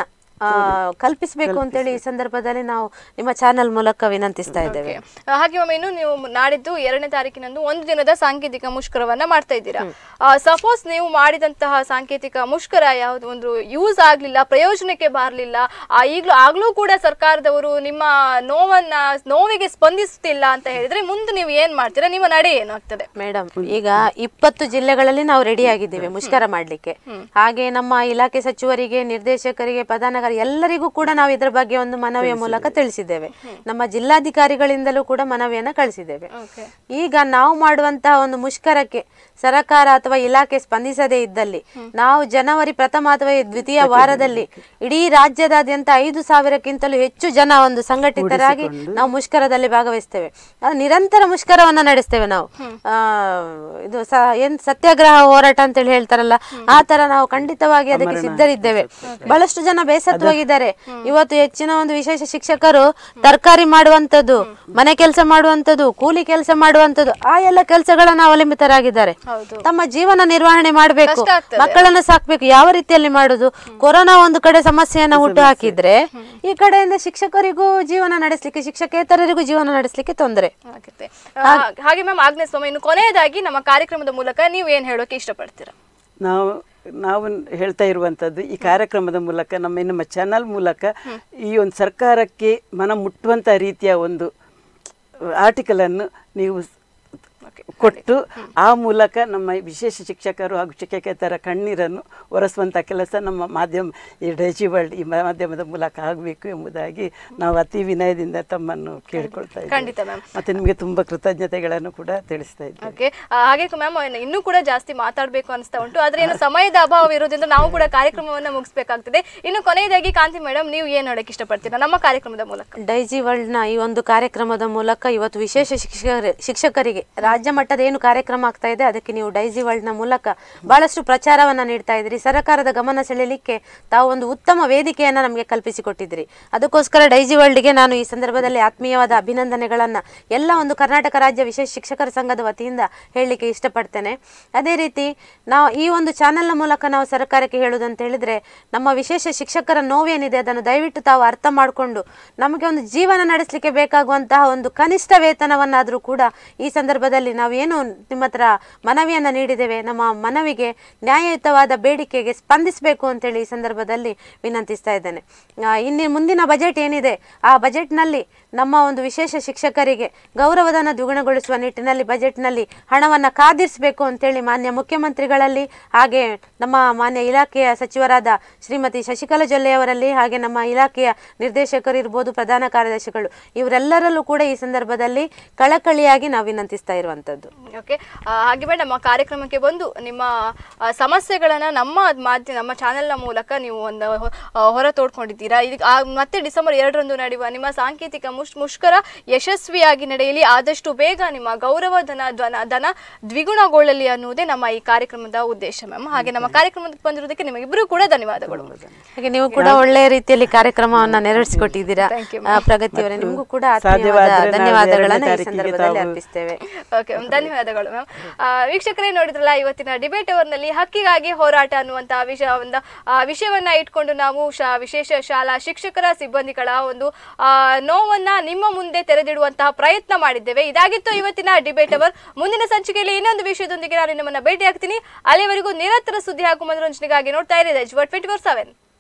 ಆ, ಕಲ್ಪಿಸಬೇಕು ಅಂತೇಳಿ ಈ ಸಂದರ್ಭದಲ್ಲಿ ನಾವು ನಿಮ್ಮ ಚಾನೆಲ್ ಮೂಲಕ ವಿನಂತಿಸ್ತಾ ಇದ್ದೇವೆ ಆ, ಹಾಗೆ ಒಮ್ಮೆ ಇನ್ನು ನೀವು ನಾಡಿದ್ದು ಎರಡನೇ ತಾರೀಕಿನಂದು ಒಂದು ದಿನದ ಸಾಂಕೇತಿಕ ಮುಷ್ಕರವನ್ನ ಮಾಡ್ತಾ ಇದ್ದೀರಾ ಸಪೋಸ್ ನೀವು ಮಾಡಿದಂತಹ ಸಾಂಕೇತಿಕ ಮುಷ್ಕರ ಯಾವ್ದು ಒಂದು ಯೂಸ್ ಆಗ್ಲಿಲ್ಲ ಪ್ರಯೋಜನಕ್ಕೆ ಬಾರ್ಲಿಲ್ಲ ಆ ಈಗ್ಲೂ ಆಗ್ಲೂ ಕೂಡ ಸರ್ಕಾರದವರು ನಿಮ್ಮ ನೋವನ್ನ ನೋವಿಗೆ ಸ್ಪಂದಿಸುತ್ತಿಲ್ಲ ಅಂತ ಹೇಳಿದ್ರೆ ಮುಂದೆ ನೀವು ಏನ್ ಮಾಡ್ತೀರಾ ನಿಮ್ಮ ನಡೆ ಏನಾಗ್ತದೆ ಮೇಡಮ್ ಈಗ ಇಪ್ಪತ್ತು ಜಿಲ್ಲೆಗಳಲ್ಲಿ ನಾವು ರೆಡಿ ಆಗಿದ್ದೇವೆ ಮುಷ್ಕರ ಮಾಡ್ಲಿಕ್ಕೆ ಹಾಗೆ ನಮ್ಮ ಇಲಾಖೆ ಸಚಿವರಿಗೆ ನಿರ್ದೇಶಕರಿಗೆ ಪ್ರಧಾನ ಕಾರ್ಯ ಎಲ್ಲರಿಗೂ ಕೂಡ ನಾವು ಇದರ ಬಗ್ಗೆ ಒಂದು ಮನವಿಯ ಮೂಲಕ ತಿಳಿಸಿದ್ದೇವೆ ನಮ್ಮ ಜಿಲ್ಲಾಧಿಕಾರಿಗಳಿಂದಲೂ ಕೂಡ ಮನವಿಯನ್ನ ಕಳಿಸಿದ್ದೇವೆ Okay. ಈಗ ನಾವು ಮಾಡುವಂತಹ ಒಂದು ಮುಷ್ಕರಕ್ಕೆ ಸರಕಾರ ಅಥವಾ ಇಲಾಖೆ ಸ್ಪಂದಿಸದೇ ಇದ್ದಲ್ಲಿ ನಾವು ಜನವರಿ ಪ್ರಥಮ ಅಥವಾ ದ್ವಿತೀಯ ವಾರದಲ್ಲಿ ಇಡೀ ರಾಜ್ಯದಾದ್ಯಂತ ಐದು ಸಾವಿರಕ್ಕಿಂತಲೂ ಹೆಚ್ಚು ಜನ ಒಂದು ಸಂಘಟಿತರಾಗಿ ನಾವು ಮುಷ್ಕರದಲ್ಲಿ ಭಾಗವಹಿಸ್ತೇವೆ ಅದು ನಿರಂತರ ಮುಷ್ಕರವನ್ನ ನಡೆಸ್ತೇವೆ ನಾವು ಆ, ಇದು ಸ ಏನ್ ಸತ್ಯಾಗ್ರಹ ಹೋರಾಟ ಅಂತೇಳಿ ಹೇಳ್ತಾರಲ್ಲ ಆ ತರ ನಾವು ಖಂಡಿತವಾಗಿ ಅದಕ್ಕೆ ಸಿದ್ಧರಿದ್ದೇವೆ ಬಹಳಷ್ಟು ಜನ ಬೇಸತ್ತವಾಗಿದ್ದಾರೆ ಇವತ್ತು ಹೆಚ್ಚಿನ ಒಂದು ವಿಶೇಷ ಶಿಕ್ಷಕರು ತರಕಾರಿ ಮಾಡುವಂತದ್ದು ಮನೆ ಕೆಲಸ ಮಾಡುವಂತದ್ದು ಕೂಲಿ ಕೆಲಸ ಮಾಡುವಂತದ್ದು ಆ ಎಲ್ಲ ಕೆಲಸಗಳನ್ನ ಅವಲಂಬಿತರಾಗಿದ್ದಾರೆ ಹೌದು. ತಮ್ಮ ಜೀವನ ನಿರ್ವಹಣೆ ಮಾಡಬೇಕು ಕಷ್ಟ ಆಗ್ತದೆ. ಮಕ್ಕಳನ್ನ ಸಾಕ್ಬೇಕು ಯಾವ ರೀತಿಯಲ್ಲಿ ಮಾಡುದು ಕೊರೋನಾ ಒಂದು ಕಡೆ ಸಮಸ್ಯೆಯನ್ನ ಹುಟ್ಟು ಹಾಕಿದ್ರೆ ಈ ಕಡೆಯಿಂದ ಶಿಕ್ಷಕರಿಗೂ ಜೀವನ ನಡೆಸಲಿಕ್ಕೆ ಶಿಕ್ಷಕೇತರರಿಗೂ ಜೀವನ ನಡೆಸಲಿಕ್ಕೆ ತೊಂದರೆ ಆಗುತ್ತೆ ಆ, ಹಾಗೆ ಮ್ಯಾಮ್ ಆಗ್ನೇಸ್ ಸ್ವಾಮಿ ಇನ್ನು ಕೊನೆಯದಾಗಿ ನಮ್ಮ ಕಾರ್ಯಕ್ರಮದ ಮೂಲಕ ನೀವು ಏನ್ ಹೇಳೋಕೆ ಇಷ್ಟಪಡ್ತೀರಾ ನಾವು ನಾವು ಹೇಳ್ತಾ ಇರುವಂಥದ್ದು ಈ ಕಾರ್ಯಕ್ರಮದ ಮೂಲಕ ನಮ್ಮ ನಮ್ಮ ಚಾನಲ್ ಮೂಲಕ ಈ ಒಂದು ಸರ್ಕಾರಕ್ಕೆ ಮನ ಮುಟ್ಟುವಂಥ ರೀತಿಯ ಒಂದು ಆರ್ಟಿಕಲನ್ನು ನೀವು ಸ್- ಕೊಟ್ಟು ಆ ಮೂಲಕ ನಮ್ಮ ವಿಶೇಷ ಶಿಕ್ಷಕರು ಹಾಗೂ ಶಿಕ್ಷಕೇತರ ಕಣ್ಣೀರನ್ನು ಒರೆಸುವಂಥ ಕೆಲಸ ನಮ್ಮ ಮಾಧ್ಯಮ ಈ ಡೈಜಿ ವರ್ಲ್ಡ್ ಈ ಮಾಧ್ಯಮದ ಮೂಲಕ ಆಗಬೇಕು ಎಂಬುದಾಗಿ ನಾವು ಅತಿ ವಿನಯದಿಂದ ತಮ್ಮನ್ನು ಕೇಳಿಕೊಳ್ತಾ ಖಂಡಿತ ಇದ್ದೇವೆ ಮ್ಯಾಮ್ ಮತ್ತೆ ನಿಮಗೆ ತುಂಬ ಕೃತಜ್ಞತೆಗಳನ್ನು ಕೂಡ ತಿಳಿಸ್ತಾ ಇದ್ದೇವೆ ಓಕೆ ಹಾಗೆ ಮ್ಯಾಮ್ ಇನ್ನೂ ಕೂಡ ಜಾಸ್ತಿ ಮಾತಾಡಬೇಕು ಅನಿಸ್ತಾ ಉಂಟು ಆದ್ರೆ ಏನು ಸಮಯದ ಅಭಾವ ಇರೋದ್ರಿಂದ ನಾವು ಕೂಡ ಕಾರ್ಯಕ್ರಮವನ್ನ ಮುಗಿಸ್ಬೇಕಾಗ್ತದೆ ಇನ್ನು ಕೊನೆಯದಾಗಿ ಕಾಂತಿ ಮೇಡಮ್ ನೀವು ಏನ್ ಹೇಳಕ್ ಇಷ್ಟಪಡ್ತೀರಾ ನಮ್ಮ ಕಾರ್ಯಕ್ರಮದ ಮೂಲಕ ಡೈಜಿ ವರ್ಲ್ಡ್ ನ ಈ ಒಂದು ಕಾರ್ಯಕ್ರಮದ ಮೂಲಕ ಇವತ್ತು ವಿಶೇಷ ಶಿಕ್ಷಕರ ಶಿಕ್ಷಕರಿಗೆ ರಾಜ್ಯ ಮಟ್ಟದ ಏನು ಕಾರ್ಯಕ್ರಮ ಆಗ್ತಾ ಇದೆ ಅದಕ್ಕೆ ನೀವು ಡೈಜಿ ವರ್ಲ್ಡ್ ನ ಮೂಲಕ ಬಹಳಷ್ಟು ಪ್ರಚಾರವನ್ನ ನೀಡ್ತಾ ಇದ್ರಿ ಸರ್ಕಾರದ ಗಮನ ಸೆಳೆಯಲಿಕ್ಕೆ ತಾವು ಒಂದು ಉತ್ತಮ ವೇದಿಕೆಯನ್ನ ನಮಗೆ ಕಲ್ಪಿಸಿಕೊಟ್ಟಿದ್ರಿ ಅದಕ್ಕೋಸ್ಕರ ಡೈಜಿ ವರ್ಲ್ಡ್ಗೆ ನಾನು ಈ ಸಂದರ್ಭದಲ್ಲಿ ಆತ್ಮೀಯವಾದ ಅಭಿನಂದನೆಗಳನ್ನ ಎಲ್ಲ ಒಂದು ಕರ್ನಾಟಕ ರಾಜ್ಯ ವಿಶೇಷ ಶಿಕ್ಷಕರ ಸಂಘದ ವತಿಯಿಂದ ಹೇಳಲಿಕ್ಕೆ ಇಷ್ಟಪಡ್ತೇನೆ ಅದೇ ರೀತಿ ನಾವು ಈ ಒಂದು ಚಾನೆಲ್ನ ಮೂಲಕ ನಾವು ಸರ್ಕಾರಕ್ಕೆ ಹೇಳುವುದಂತ ಹೇಳಿದ್ರೆ ನಮ್ಮ ವಿಶೇಷ ಶಿಕ್ಷಕರ ನೋವೇನಿದೆ ಅದನ್ನು ದಯವಿಟ್ಟು ತಾವು ಅರ್ಥ ಮಾಡಿಕೊಂಡು ನಮಗೆ ಒಂದು ಜೀವನ ನಡೆಸಲಿಕ್ಕೆ ಬೇಕಾಗುವಂತಹ ಒಂದು ಕನಿಷ್ಠ ವೇತನವನ್ನಾದರೂ ಕೂಡ ಈ ಸಂದರ್ಭದಲ್ಲಿ ನಾವು ಏನು ನಿಮ್ಮ ಹತ್ರ ಮನವಿಯನ್ನ ನೀಡಿದ್ದೇವೆ ನಮ್ಮ ಮನವಿಗೆ ನ್ಯಾಯಯುತವಾದ ಬೇಡಿಕೆಗೆ ಸ್ಪಂದಿಸಬೇಕು ಅಂತೇಳಿ ಈ ಸಂದರ್ಭದಲ್ಲಿ ವಿನಂತಿಸ್ತಾ ಇದ್ದೇನೆ ಆ, ಇನ್ನು ಮುಂದಿನ ಬಜೆಟ್ ಏನಿದೆ ಆ ಬಜೆಟ್ನಲ್ಲಿ ನಮ್ಮ ಒಂದು ವಿಶೇಷ ಶಿಕ್ಷಕರಿಗೆ ಗೌರವಧನ ದ್ವಿಗುಣಗೊಳಿಸುವ ನಿಟ್ಟಿನಲ್ಲಿ ಬಜೆಟ್ನಲ್ಲಿ ಹಣವನ್ನು ಕಾದಿರಿಸಬೇಕು ಅಂತೇಳಿ ಮಾನ್ಯ ಮುಖ್ಯಮಂತ್ರಿಗಳಲ್ಲಿ ಹಾಗೆ ನಮ್ಮ ಮಾನ್ಯ ಇಲಾಖೆಯ ಸಚಿವರಾದ ಶ್ರೀಮತಿ ಶಶಿಕಲಾ ಜೊಲ್ಲೆ ಅವರಲ್ಲಿ ಹಾಗೆ ನಮ್ಮ ಇಲಾಖೆಯ ನಿರ್ದೇಶಕರು ಇರ್ಬೋದು ಪ್ರಧಾನ ಕಾರ್ಯದರ್ಶಿಗಳು ಇವರೆಲ್ಲರಲ್ಲೂ ಕೂಡ ಈ ಸಂದರ್ಭದಲ್ಲಿ ಕಳಕಳಿಯಾಗಿ ನಾವು ವಿನಂತಿಸ್ತಾ ಇರುವಂತದ್ದು ಓಕೆ ಹಾಗೆ ಮೇಡಮ್ ನಮ್ಮ ಕಾರ್ಯಕ್ರಮಕ್ಕೆ ಬಂದು ನಿಮ್ಮ ಆ, ಸಮಸ್ಯೆಗಳನ್ನ ನಮ್ಮ ಮಾಧ್ಯ ನಮ್ಮ ಚಾನೆಲ್ನ ಮೂಲಕ ನೀವು ಒಂದು ಹೊ- ಆ, ಹೊರ ತೋಡ್ಕೊಂಡಿದ್ದೀರಾ ಇದಕ್ಕೆ ಆ, ಮತ್ತೆ ಡಿಸೆಂಬರ್ ಎರಡರಂದು ನಡೆಯುವ ನಿಮ್ಮ ಸಾಂಕೇತಿಕ ಮುಷ್ ಮುಷ್ಕರ ಯಶಸ್ವಿಯಾಗಿ ನಡೆಯಲಿ ಆದಷ್ಟು ಬೇಗ ನಿಮ್ಮ ಗೌರವ ಧನ ಧನ ಧನ ದ್ವಿಗುಣಗೊಳ್ಳಲಿ ಅನ್ನುವುದೇ ನಮ್ಮ ಈ ಕಾರ್ಯಕ್ರಮದ ಉದ್ದೇಶ ಮ್ಯಾಮ್ ಹಾಗೆ ನಮ್ಮ ಕಾರ್ಯಕ್ರಮಕ್ಕೆ ಬಂದಿರೋದಕ್ಕೆ ನಿಮಗಿಬ್ಬರು ಕೂಡ ಧನ್ಯವಾದಗಳು ಹಾಗೆ ನೀವು ಕೂಡ ಒಳ್ಳೆಯ ರೀತಿಯಲ್ಲಿ ಕಾರ್ಯಕ್ರಮವನ್ನ ನೆರವೇರಿಸಿಕೊಟ್ಟಿದ್ದೀರಾ Thank you, ಆ, ಪ್ರಗತಿಯವರೇ ನಿಮಗೂ ಕೂಡ ಆತ್ಮೀಯವಾದ ಸಾಧ್ಯವಾದ್ರೆ ನಾವು ಧನ್ಯವಾದಗಳನ್ನ ಈ ಎರಡನೇ ಸಂದರ್ಭದಲ್ಲಿ ತಾರೀಕಿಗೆ ಅರ್ಪಿಸ್ತೇವೆ ಓಕೆ ಧನ್ಯವಾದಗಳು ಮ್ಯಾಮ್ ವೀಕ್ಷಕರೇ ನೋಡಿದ್ರಲ್ಲ ಇವತ್ತಿನ ಡಿಬೇಟ್ ಅವರ್ನಲ್ಲಿ ಹಕ್ಕಿಗಾಗಿ ಹೋರಾಟ ಅನ್ನುವಂತಹ ವಿಷಯ ಒಂದು ಆ, ವಿಷಯವನ್ನ ಇಟ್ಕೊಂಡು ನಾವು ಶಾ ವಿಶೇಷ ಶಾಲಾ ಶಿಕ್ಷಕರ ಸಿಬ್ಬಂದಿಗಳ ಒಂದು ಆ, ನೋವನ್ನ ನಿಮ್ಮ ಮುಂದೆ ತೆರೆದಿಡುವಂತಹ ಪ್ರಯತ್ನ ಮಾಡಿದ್ದೇವೆ ಇದಾಗಿತ್ತು ಇವತ್ತಿನ ಡಿಬೇಟ್ ಅವರ್ ಮುಂದಿನ ಸಂಚಿಕೆಯಲ್ಲಿ ಇನ್ನೊಂದು ವಿಷಯದೊಂದಿಗೆ ನಾನು ನಿಮ್ಮನ್ನ ಭೇಟಿ ಆಗ್ತೀನಿ ಅಲ್ಲಿವರೆಗೂ ನಿರಂತರ ಸುದ್ದಿ ಹಾಗೂ ಮನೋರಂಜನೆಗಾಗಿ ನೋಡ್ತಾ ಇರಿ ಟ್ವೆಂಟಿ ಫೋರ್ ಸೆವೆನ್